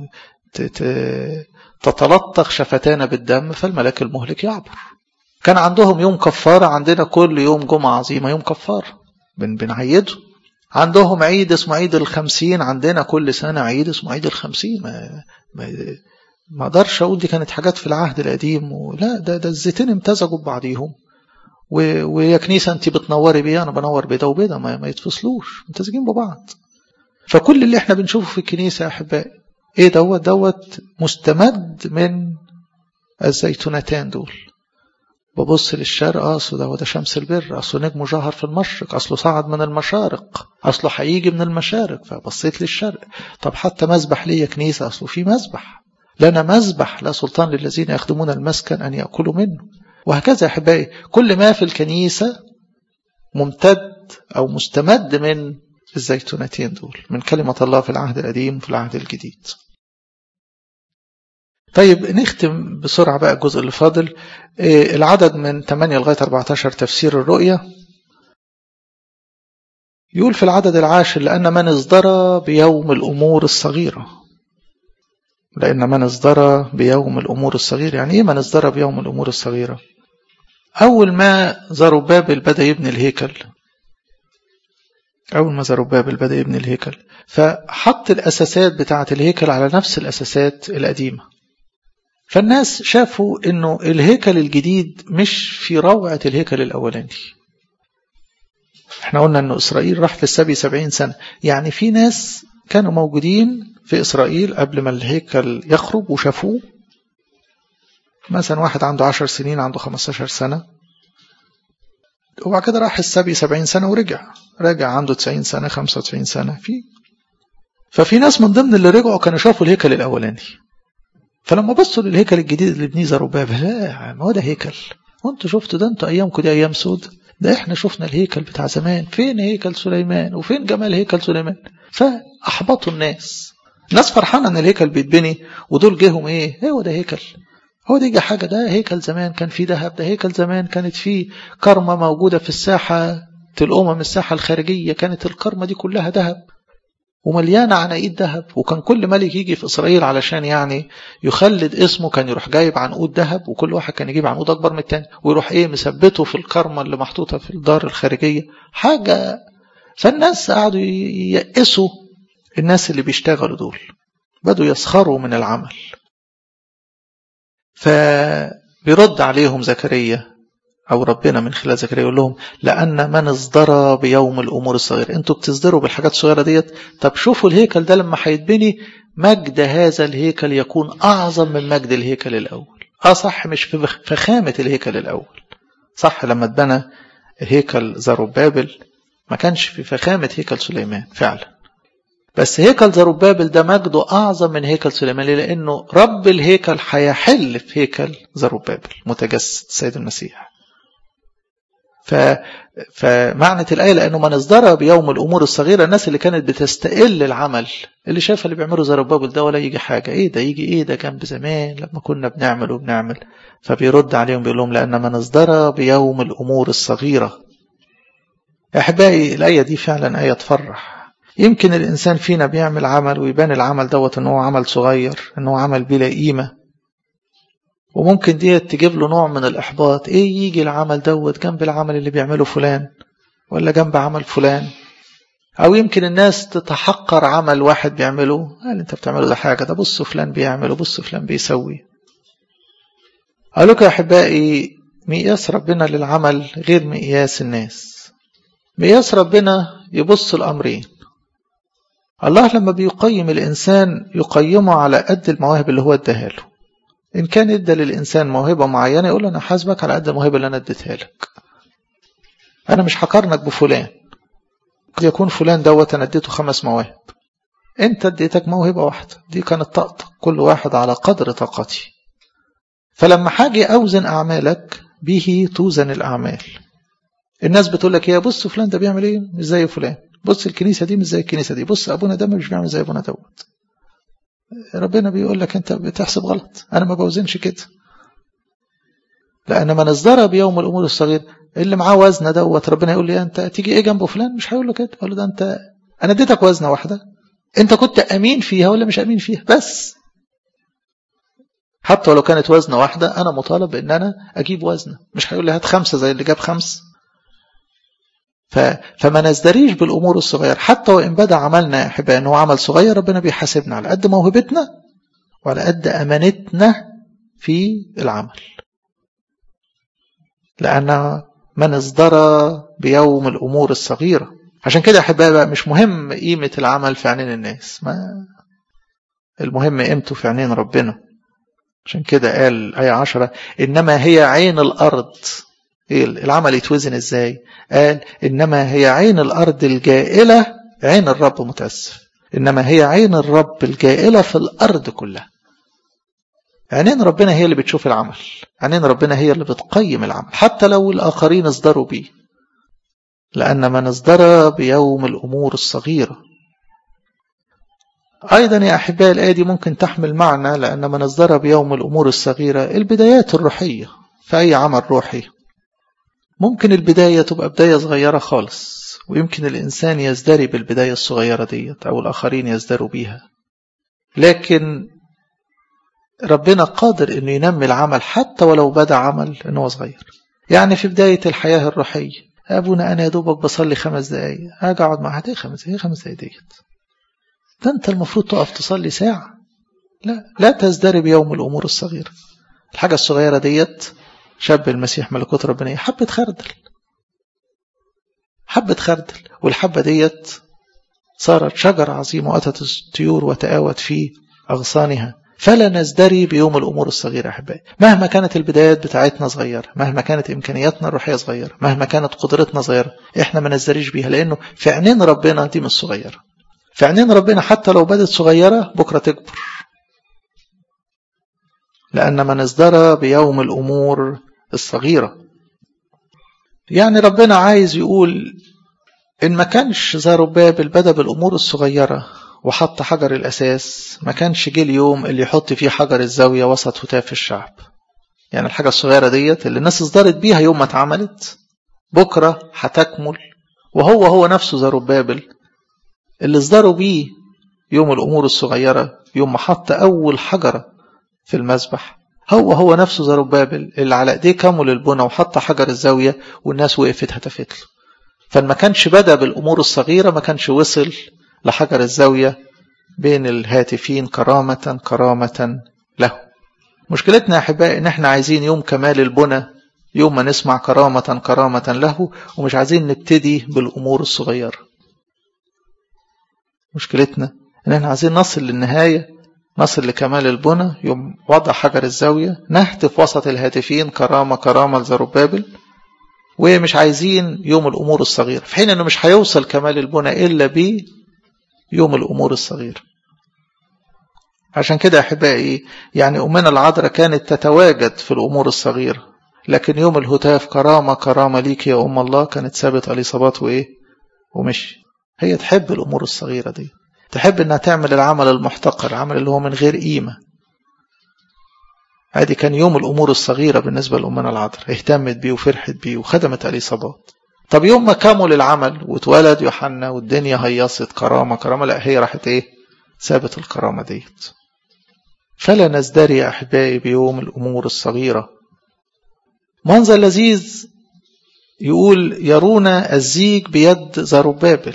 B: وتتلطخ شفتانا بالدم فالملاك المهلك يعبر كان عندهم يوم كفارة عندنا كل يوم جمعة عظيمة يوم كفارة بن بنعيده عندهم عيد اسمه عيد الخمسين عندنا كل سنة عيد اسمه عيد الخمسين ما, ما ما اقدرش اقول دي كانت حاجات في العهد القديم ولا ده ده الزيتين امتزجوا ببعضيهم ويا كنيسه انت بتنوري بيه انا بنور بده وبده ما, ما يتفصلوش ممتزجين ببعض فكل اللي احنا بنشوفه في الكنيسه يا احبائي ايه دوت دوت مستمد من الزيتونتان دول ببص للشرق اصله ده ده شمس البر اصله نجمه ظهر في المشرق اصله صعد من المشارق اصله هيجي من المشارق فبصيت للشرق طب حتى مسبح ليا كنيسه اصله في مسبح لنا مذبح لا سلطان للذين يخدمون المسكن أن يأكلوا منه وهكذا يا أحبائي كل ما في الكنيسة ممتد أو مستمد من الزيتونتين دول من كلمة الله في العهد القديم وفي العهد الجديد طيب نختم بسرعة بقى الجزء اللي فاضل العدد من 8 لغاية 14 تفسير الرؤية يقول في العدد العاشر لأن من ازدرى بيوم الأمور الصغيرة لأن من ازدرى بيوم الأمور الصغيرة يعني إيه من ازدرى بيوم الأمور الصغيرة أول ما زربابل بدأ يبني الهيكل أول ما زربابل بدأ يبني الهيكل فحط الأساسات بتاعة الهيكل على نفس الأساسات القديمة فالناس شافوا أنه الهيكل الجديد مش في روعة الهيكل الأولاني احنا قلنا أنه إسرائيل راح في السبي سبعين سنة يعني في ناس كانوا موجودين في إسرائيل قبل ما الهيكل يخرب وشافوه مثلا واحد عنده عشر سنين عنده خمستاشر سنة وبعد كده راح السبي سبعين سنة ورجع رجع عنده تسعين سنة خمسة وتسعين سنة في ففي ناس من ضمن اللي رجعوا كانوا شافوا الهيكل الأولاني فلما بصوا للهيكل الجديد اللي بنيه زرباب لا ما هو ده هيكل وانتوا شفتوا ده انتوا ايامكم دي ايام سود ده احنا شفنا الهيكل بتاع زمان فين هيكل سليمان وفين جمال هيكل سليمان فاحبطوا الناس الناس فرحانه ان الهيكل بيتبني ودول جيهم ايه هو ده هيكل هو دي حاجه ده هيكل زمان كان فيه ذهب ده هيكل زمان كانت فيه كرمه موجوده في الساحه الامم الساحه الخارجيه كانت الكرمه دي كلها ذهب ومليانة عناقيد ذهب وكان كل ملك يجي في إسرائيل علشان يعني يخلد اسمه كان يروح جايب عنقود ذهب وكل واحد كان يجيب عنقود أكبر من التاني ويروح إيه مثبته في الكرمة اللي محطوطة في الدار الخارجية حاجة فالناس قعدوا ييأسوا الناس اللي بيشتغلوا دول بدوا يسخروا من العمل فبيرد عليهم زكريا أو ربنا من خلال زكريا يقول لهم لأن من ازدرى بيوم الأمور الصغيرة أنتوا بتصدروا بالحاجات الصغيرة ديت طب شوفوا الهيكل ده لما هيتبني مجد هذا الهيكل يكون أعظم من مجد الهيكل الأول آه صح مش في فخامة الهيكل الأول صح لما اتبنى هيكل زربابل ما كانش في فخامة هيكل سليمان فعلا بس هيكل زربابل ده مجده أعظم من هيكل سليمان لأنه رب الهيكل هيحل في هيكل زربابل متجسد سيد المسيح ف... فمعنى الآية لأنه من ازدرى بيوم الأمور الصغيرة الناس اللي كانت بتستقل العمل اللي شايفه اللي بيعملوا زربابل ده ولا يجي حاجة إيه ده يجي إيه ده جنب زمان لما كنا بنعمل وبنعمل فبيرد عليهم بيقول لهم لأن من ازدرى بيوم الأمور الصغيرة أحبائي الآية دي فعلا آية تفرح يمكن الإنسان فينا بيعمل عمل ويبان العمل دوت إنه عمل صغير إنه عمل بلا قيمة وممكن دي تجيب له نوع من الإحباط إيه يجي العمل دوت جنب العمل اللي بيعمله فلان ولا جنب عمل فلان أو يمكن الناس تتحقر عمل واحد بيعمله قال أنت بتعمله ده حاجة ده بص فلان بيعمل وبص فلان بيسوي أقول لكم يا أحبائي مقياس ربنا للعمل غير مقياس الناس مقياس ربنا يبص الأمرين الله لما بيقيم الإنسان يقيمه على قد المواهب اللي هو اداها له إن كان ادى للإنسان موهبة معينة يقول أنا حاسبك على قد الموهبة اللي أنا اديتها لك أنا مش هقارنك بفلان قد يكون فلان دوت أنا اديته خمس مواهب أنت اديتك موهبة واحدة دي كانت طاقتك كل واحد على قدر طاقتي فلما حاجي أوزن أعمالك به توزن الأعمال الناس بتقول لك يا بص فلان ده بيعمل ايه مش زي فلان بص الكنيسة دي مش زي الكنيسة دي بص أبونا ده مش بيعمل زي أبونا دوت ربنا بيقول لك أنت بتحسب غلط أنا ما بوزنش كده لأن من ازدرى بيوم الأمور الصغير اللي معاه وزنة دوت ربنا يقول لي أنت تيجي إيه جنبه فلان مش هيقول له كده يقول له ده أنت أنا اديتك وزنة واحدة أنت كنت أمين فيها ولا مش أمين فيها بس حتى ولو كانت وزنة واحدة أنا مطالب بأن أنا أجيب وزنة مش هيقول لي هات خمسة زي اللي جاب خمس ف... فما نزدريش بالأمور الصغيرة حتى وإن بدا عملنا يا أحبائي أنه عمل صغير ربنا بيحاسبنا على قد موهبتنا وعلى قد أمانتنا في العمل لأن من ازدرى بيوم الأمور الصغيرة عشان كده أحبائي بقى مش مهم قيمة العمل في عينين الناس ما المهم قيمته في عينين ربنا عشان كده قال آية عشرة إنما هي عين الأرض إيه العمل يتوزن إزاي قال إنما هي عين الأرض الجائلة عين الرب متأسف إنما هي عين الرب الجائلة في الأرض كلها عينين ربنا هي اللي بتشوف العمل عينين ربنا هي اللي بتقيم العمل حتى لو الآخرين اصدروا بيه لأن من اصدر بيوم الأمور الصغيرة أيضا يا أحبائي الآية دي ممكن تحمل معنى لأن من اصدر بيوم الأمور الصغيرة البدايات الروحية في أي عمل روحي ممكن البداية تبقى بداية صغيرة خالص ويمكن الإنسان يزدري بالبداية الصغيرة ديت أو الآخرين يزدروا بيها لكن ربنا قادر أنه ينمي العمل حتى ولو بدأ عمل أنه صغير يعني في بداية الحياة الروحية أبونا أنا يا دوبك بصلي خمس دقايق أجي أقعد مع هدي خمس دقايق خمس دقايق ديت ده أنت المفروض تقف تصلي ساعة لا لا تزدري بيوم الأمور الصغيرة الحاجة الصغيرة ديت شاب المسيح ملكوت ربنا حبة خردل حبة خردل والحبة ديت صارت شجرة عظيمة وأتت الطيور وتآوت في أغصانها فلا نزدري بيوم الأمور الصغيرة أحبائي مهما كانت البدايات بتاعتنا صغيرة مهما كانت إمكانياتنا الروحية صغيرة مهما كانت قدرتنا صغيرة إحنا ما نزدريش بيها لأنه في عينين ربنا دي مش صغيرة في عينين ربنا حتى لو بدت صغيرة بكرة تكبر لأن من ازدرى بيوم الأمور الصغيرة يعني ربنا عايز يقول إن ما كانش زربابل بدأ بالأمور الصغيرة وحط حجر الأساس ما كانش جه اليوم اللي يحط فيه حجر الزاوية وسط هتاف الشعب يعني الحاجة الصغيرة ديت اللي الناس اصدرت بيها يوم ما اتعملت بكرة هتكمل وهو هو نفسه زربابل اللي اصدروا بيه يوم الأمور الصغيرة يوم ما حط أول حجرة في المذبح هو هو نفسه زربابل اللي على ايديه كمل البنى وحط حجر الزاوية والناس وقفت هتفت له فما كانش بدأ بالأمور الصغيرة ما كانش وصل لحجر الزاوية بين الهاتفين كرامة كرامة له مشكلتنا يا أحبائي إن إحنا عايزين يوم كمال البنى يوم ما نسمع كرامة كرامة له ومش عايزين نبتدي بالأمور الصغيرة مشكلتنا إن إحنا عايزين نصل للنهاية نصل لكمال البنى يوم وضع حجر الزاوية نهتف وسط الهاتفين كرامة كرامة لزربابل ومش عايزين يوم الأمور الصغيرة في حين أنه مش هيوصل كمال البنى إلا ب يوم الأمور الصغيرة عشان كده أحبائي يعني أمنا العذراء كانت تتواجد في الأمور الصغيرة لكن يوم الهتاف كرامة كرامة ليك يا أم الله كانت سابت اليصابات وإيه ومشي هي تحب الأمور الصغيرة دي تحب إنها تعمل العمل المحتقر العمل اللي هو من غير قيمة ادي كان يوم الامور الصغيره بالنسبه لامنا العذراء اهتمت بيه وفرحت بيه وخدمت اليصابات طب يوم ما كمل العمل واتولد يوحنا والدنيا هيصت كرامه كرامه لا هي راحت ايه سابت الكرامه ديت فلا نزدري يا احبائي بيوم الامور الصغيره منظر لذيذ يقول يرون الزيج بيد زربابل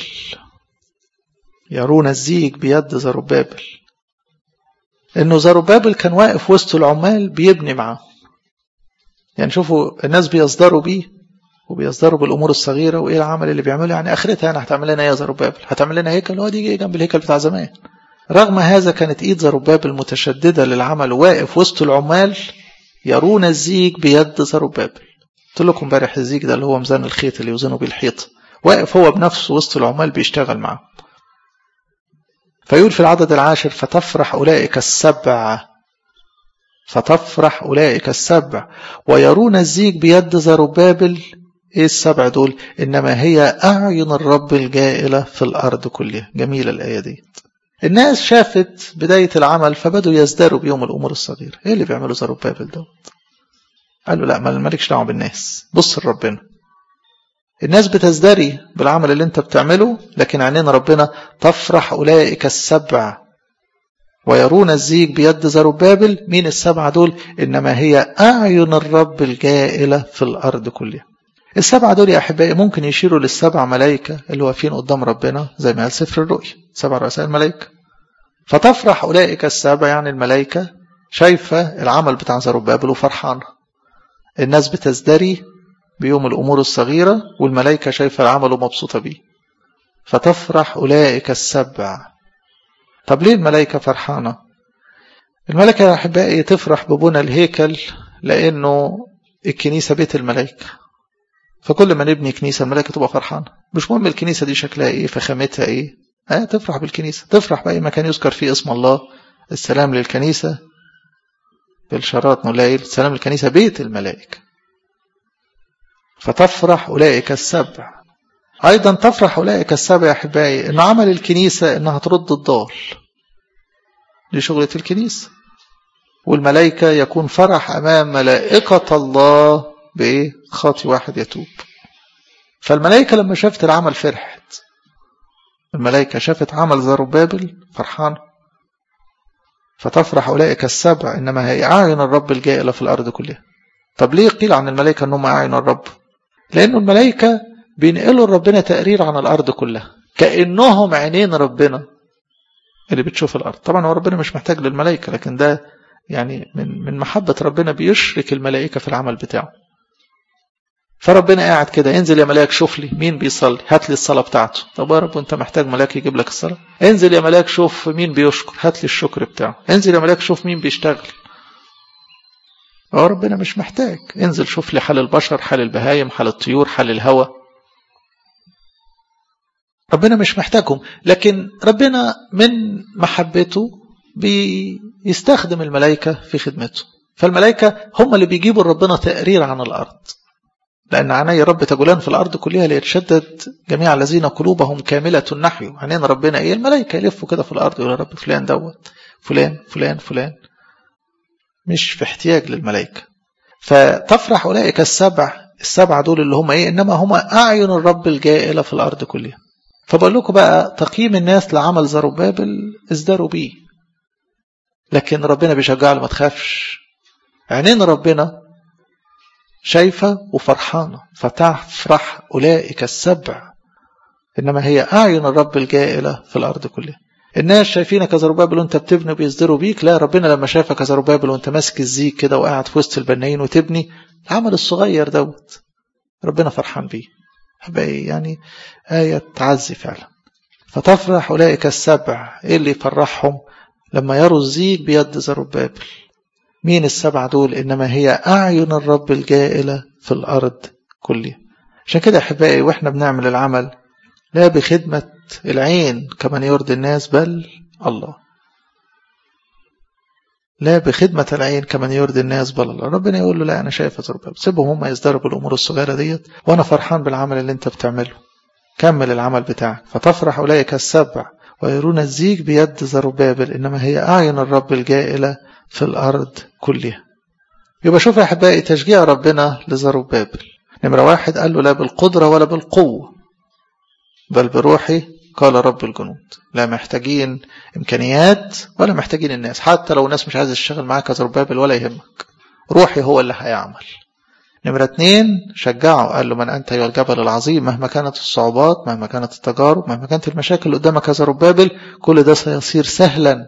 B: يرون الزيج بيد زربابل انه زربابل كان واقف وسط العمال بيبني معاه يعني شوفوا الناس بيصدروا بيه وبيصدروا بالامور الصغيره وايه العمل اللي بيعمله يعني اخرتها يعني هتعمل لنا ايه يا زربابل هتعمل لنا هيكل هو دي جنب الهيكل بتاع زمان رغم هذا كانت ايد زربابل متشدده للعمل واقف وسط العمال يرون الزيج بيد زربابل قلت لكم امبارح الزيج ده اللي هو ميزان الخيط اللي يوزنه بيه الحيط واقف هو بنفسه وسط العمال بيشتغل معاه فيقول في العدد العاشر فتفرح أولئك السبع فتفرح أولئك السبع ويرون الزيج بيد زربابل إيه السبع دول إنما هي أعين الرب الجائلة في الأرض كلها جميلة الآية دي الناس شافت بداية العمل فبدوا يزدروا بيوم الأمور الصغيرة إيه اللي بيعملوا زربابل دوت قالوا لا مالكش دعوة بالناس بص لربنا الناس بتزدري بالعمل اللي انت بتعمله لكن عينين ربنا تفرح أولئك السبع ويرون الزيج بيد زربابل مين السبعة دول إنما هي أعين الرب الجائلة في الأرض كلها السبعة دول يا أحبائي ممكن يشيروا للسبع ملائكة اللي واقفين قدام ربنا زي ما قال سفر الرؤيا سبع رؤساء الملائكة فتفرح أولئك السبع يعني الملائكة شايفة العمل بتاع زربابل وفرحانة الناس بتزدري بيوم الأمور الصغيرة والملائكة شايفة العمل ومبسوطة بيه فتفرح أولئك السبع طب ليه الملائكة فرحانة الملائكة يا أحبائي تفرح ببنى الهيكل لأنه الكنيسة بيت الملائكة فكل ما نبني كنيسة الملائكة تبقى فرحانة مش مهم الكنيسة دي شكلها إيه فخامتها إيه آه تفرح بالكنيسة تفرح بأي مكان يذكر فيه اسم الله السلام للكنيسة بالشرات نلاقي السلام للكنيسة بيت الملائكة فتفرح أولئك السبع أيضا تفرح أولئك السبع يا أحبائي أن عمل الكنيسة أنها ترد الضال دي شغلة الكنيسة والملائكة يكون فرح أمام ملائكة الله بإيه خاطي واحد يتوب فالملائكة لما شافت العمل فرحت الملائكة شافت عمل زربابل فرحان فتفرح أولئك السبع إنما هي أعين الرب الجائلة في الأرض كلها طب ليه قيل عن الملائكة أنهم أعين الرب لأنه الملائكة بينقلوا ربنا تقرير عن الأرض كلها كأنهم عينين ربنا اللي بتشوف الأرض طبعا هو ربنا مش محتاج للملائكة لكن ده يعني من من محبة ربنا بيشرك الملائكة في العمل بتاعه فربنا قاعد كده انزل يا ملاك شوف لي مين بيصلي هات لي الصلاة بتاعته طب يا رب انت محتاج ملاك يجيب لك الصلاة انزل يا ملاك شوف مين بيشكر هات لي الشكر بتاعه انزل يا ملاك شوف مين بيشتغل هو ربنا مش محتاج انزل شوف لي حال البشر حال البهايم حال الطيور حال الهواء ربنا مش محتاجهم لكن ربنا من محبته بيستخدم الملائكة في خدمته فالملائكة هم اللي بيجيبوا ربنا تقرير عن الأرض لأن عيني رب تجولان في الأرض كلها ليتشدد جميع الذين قلوبهم كاملة نحو عينين ربنا إيه الملائكة يلفوا كده في الأرض يقول يا رب فلان دوت فلان فلان فلان مش في احتياج للملائكة فتفرح أولئك السبع السبعة دول اللي هم إيه إنما هم أعين الرب الجائلة في الأرض كلها فبقول لكم بقى تقييم الناس لعمل زربابل ازدروا بيه لكن ربنا بيشجع ما تخافش عينين ربنا شايفة وفرحانة فتفرح أولئك السبع إنما هي أعين الرب الجائلة في الأرض كلها الناس شايفينك يا زربابل وانت بتبني بيصدروا بيك لا ربنا لما شافك يا زربابل وانت ماسك الزيك كده وقاعد في وسط البنايين وتبني العمل الصغير دوت ربنا فرحان بيه يعني آية تعزي فعلا فتفرح أولئك السبع إيه اللي يفرحهم لما يروا الزيك بيد زربابل مين السبع دول إنما هي أعين الرب الجائلة في الأرض كلها عشان كده أحبائي وإحنا بنعمل العمل لا بخدمة العين كمن يرضي الناس بل الله لا بخدمة العين كمن يرضي الناس بل الله ربنا يقول له لا أنا شايف يا زربابل سيبهم هم يزدربوا الأمور الصغيرة ديت وأنا فرحان بالعمل اللي أنت بتعمله كمل العمل بتاعك فتفرح أولئك السبع ويرون الزيج بيد زربابل إنما هي أعين الرب الجائلة في الأرض كلها يبقى شوف يا أحبائي تشجيع ربنا لزربابل نمرة واحد قال له لا بالقدرة ولا بالقوة بل بروحي قال رب الجنود لا محتاجين إمكانيات ولا محتاجين الناس حتى لو الناس مش عايزة تشتغل معاك يا زربابل ولا يهمك روحي هو اللي هيعمل نمرة اتنين شجعه قال له من أنت أيها الجبل العظيم مهما كانت الصعوبات مهما كانت التجارب مهما كانت المشاكل اللي قدامك يا زربابل كل ده سيصير سهلا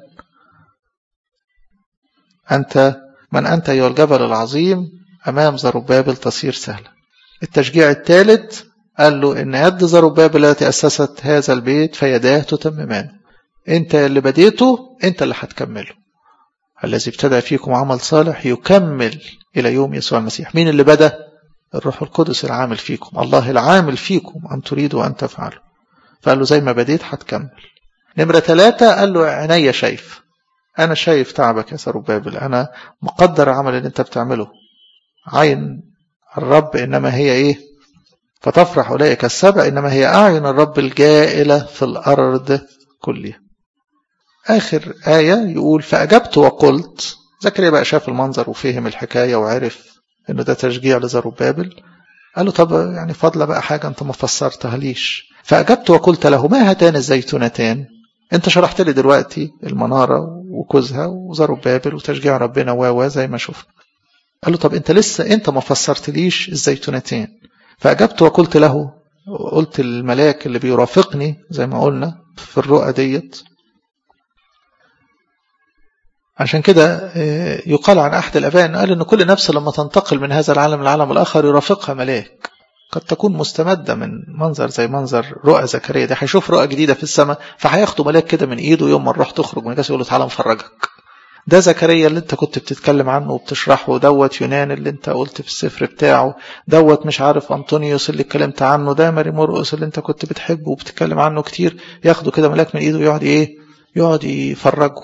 B: أنت من أنت أيها الجبل العظيم أمام زربابل تصير سهلا التشجيع الثالث قال له إن يد زربابل التي أسست هذا البيت فيداه تتممان أنت اللي بديته أنت اللي هتكمله الذي ابتدى فيكم عمل صالح يكمل إلى يوم يسوع المسيح مين اللي بدأ الروح القدس العامل فيكم الله العامل فيكم أن تريدوا أن تفعلوا فقال له زي ما بديت هتكمل نمرة ثلاثة قال له عيني شايف أنا شايف تعبك يا سربابل أنا مقدر العمل اللي أنت بتعمله عين الرب إنما هي إيه فتفرح أولئك السبع إنما هي أعين الرب الجائلة في الأرض كلها آخر آية يقول فأجبت وقلت زكريا بقى شاف المنظر وفهم الحكاية وعرف إنه ده تشجيع لزربابل قال له طب يعني فضل بقى حاجة أنت ما فسرتها ليش فأجبت وقلت له ما هاتان الزيتونتان أنت شرحت لي دلوقتي المنارة وكوزها وزربابل وتشجيع ربنا و زي ما شفنا قال له طب أنت لسه أنت ما فسرتليش الزيتونتين فأجبت وقلت له قلت الملاك اللي بيرافقني زي ما قلنا في الرؤى ديت عشان كده يقال عن أحد الأباء أنه قال أن كل نفس لما تنتقل من هذا العالم للعالم الآخر يرافقها ملاك قد تكون مستمدة من منظر زي منظر رؤى زكريا ده هيشوف رؤى جديدة في السماء فهياخده ملاك كده من إيده يوم ما الروح تخرج من الجسد يقول له تعالى نفرجك ده زكريا اللي انت كنت بتتكلم عنه وبتشرحه دوت يونان اللي انت قلت في السفر بتاعه دوت مش عارف انطونيوس اللي اتكلمت عنه ده ماري مرقس اللي انت كنت بتحبه وبتتكلم عنه كتير ياخده كده ملاك من ايده ويقعد ايه يقعد يفرجه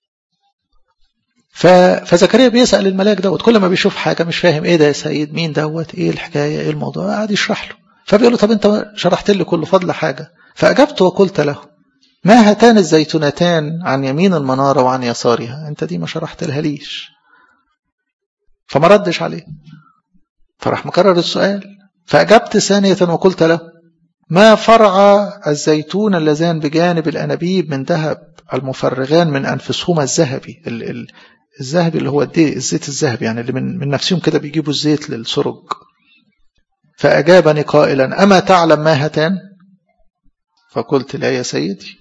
B: فزكريا بيسأل الملاك دوت كل ما بيشوف حاجة مش فاهم ايه ده يا سيد مين دوت ايه الحكاية ايه الموضوع قاعد يشرح له فبيقول له طب انت شرحت لي كل فضل حاجة فأجبت وقلت له ما هاتان الزيتونتان عن يمين المنارة وعن يسارها انت دي ما شرحت لها ليش فما ردش عليه فراح مكرر السؤال فأجبت ثانية وقلت له ما فرع الزيتون اللذان بجانب الأنابيب من ذهب المفرغان من أنفسهما الذهبي الذهبي اللي هو الزيت الذهبي يعني اللي من, من نفسهم كده بيجيبوا الزيت للسرج فأجابني قائلا أما تعلم ما هاتان فقلت لا يا سيدي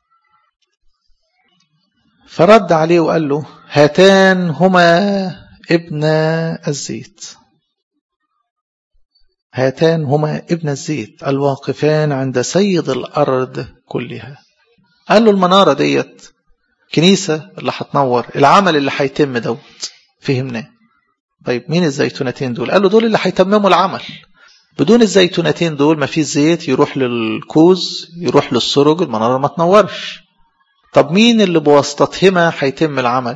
B: فرد عليه وقال له هاتان هما ابن الزيت هاتان هما ابن الزيت الواقفان عند سيد الأرض كلها قال له المنارة ديت كنيسة اللي هتنور العمل اللي هيتم دوت فهمناه طيب مين الزيتونتين دول قال له دول اللي هيتمموا العمل بدون الزيتونتين دول ما فيش زيت يروح للكوز يروح للسرج المنارة ما تنورش طب مين اللي بواسطتهما هيتم العمل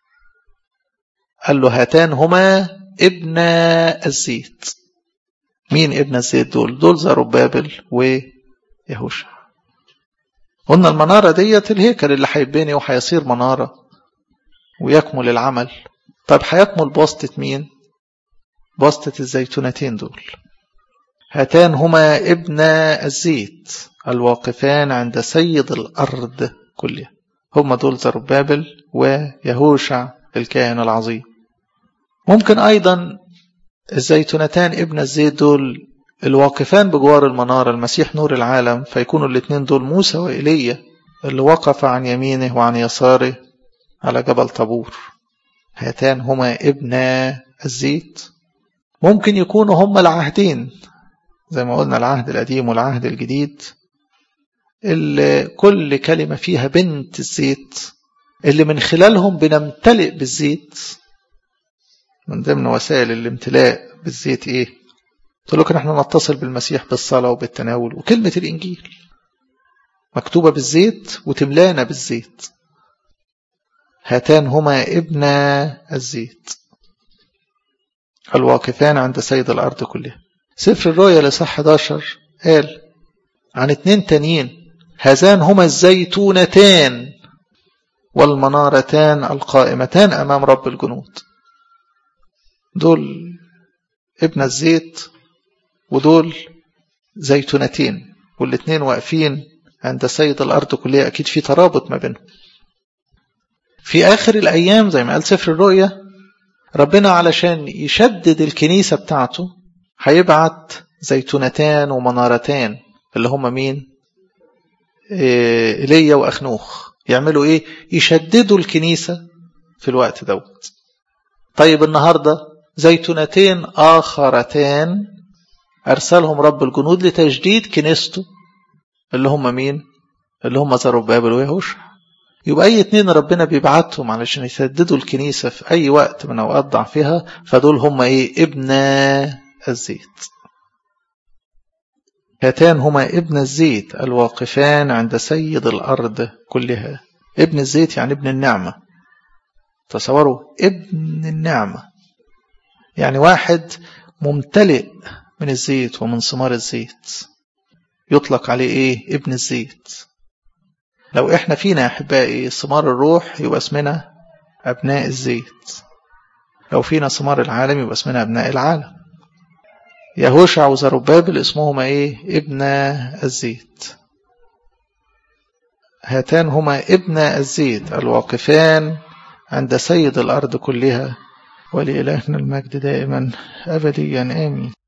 B: قال له هاتان هما ابن الزيت مين ابن الزيت دول دول زربابل ويهوشع قلنا المنارة ديت الهيكل اللي هيبني وهيصير منارة ويكمل العمل طيب هيكمل بواسطة مين بواسطة الزيتونتين دول هاتان هما ابن الزيت الواقفان عند سيد الأرض كلها هم دول زربابل ويهوشع الكاهن العظيم ممكن أيضا الزيتونتان ابن الزيت دول الواقفان بجوار المنارة المسيح نور العالم فيكونوا الاثنين دول موسى وإيليا اللي وقف عن يمينه وعن يساره على جبل طابور هاتان هما ابن الزيت ممكن يكونوا هما العهدين زي ما قلنا العهد القديم والعهد الجديد اللي كل كلمة فيها بنت الزيت اللي من خلالهم بنمتلئ بالزيت من ضمن وسائل الامتلاء بالزيت ايه قلت لكم احنا نتصل بالمسيح بالصلاة وبالتناول وكلمة الإنجيل مكتوبة بالزيت وتملانا بالزيت هاتان هما ابن الزيت الواقفان عند سيد الأرض كلها سفر الرؤيا لصح 11 قال عن اتنين تانيين هذان هما الزيتونتان والمنارتان القائمتان أمام رب الجنود دول ابن الزيت ودول زيتونتين والاتنين واقفين عند سيد الأرض كلها أكيد في ترابط ما بينهم في آخر الأيام زي ما قال سفر الرؤيا ربنا علشان يشدد الكنيسة بتاعته هيبعت زيتونتان ومنارتان اللي هم مين إيليا وأخنوخ يعملوا إيه يشددوا الكنيسة في الوقت دوت طيب النهاردة زيتونتين آخرتان أرسلهم رب الجنود لتجديد كنيسته اللي هم مين اللي هم زربابل ويهوشع يبقى أي اتنين ربنا بيبعتهم علشان يسددوا الكنيسة في أي وقت من أوقات ضعفها فدول هم إيه ابن الزيت هاتان هما ابن الزيت الواقفان عند سيد الأرض كلها ابن الزيت يعني ابن النعمة تصوروا ابن النعمة يعني واحد ممتلئ من الزيت ومن ثمار الزيت يطلق عليه ايه ابن الزيت لو احنا فينا يا احبائي ثمار الروح يبقى اسمنا ابناء الزيت لو فينا ثمار العالم يبقى اسمنا ابناء العالم يهوشع وزربابل اسمهما ايه ابن الزيت هاتان هما ابن الزيت الواقفان عند سيد الارض كلها ولإلهنا المجد دائما ابديا امين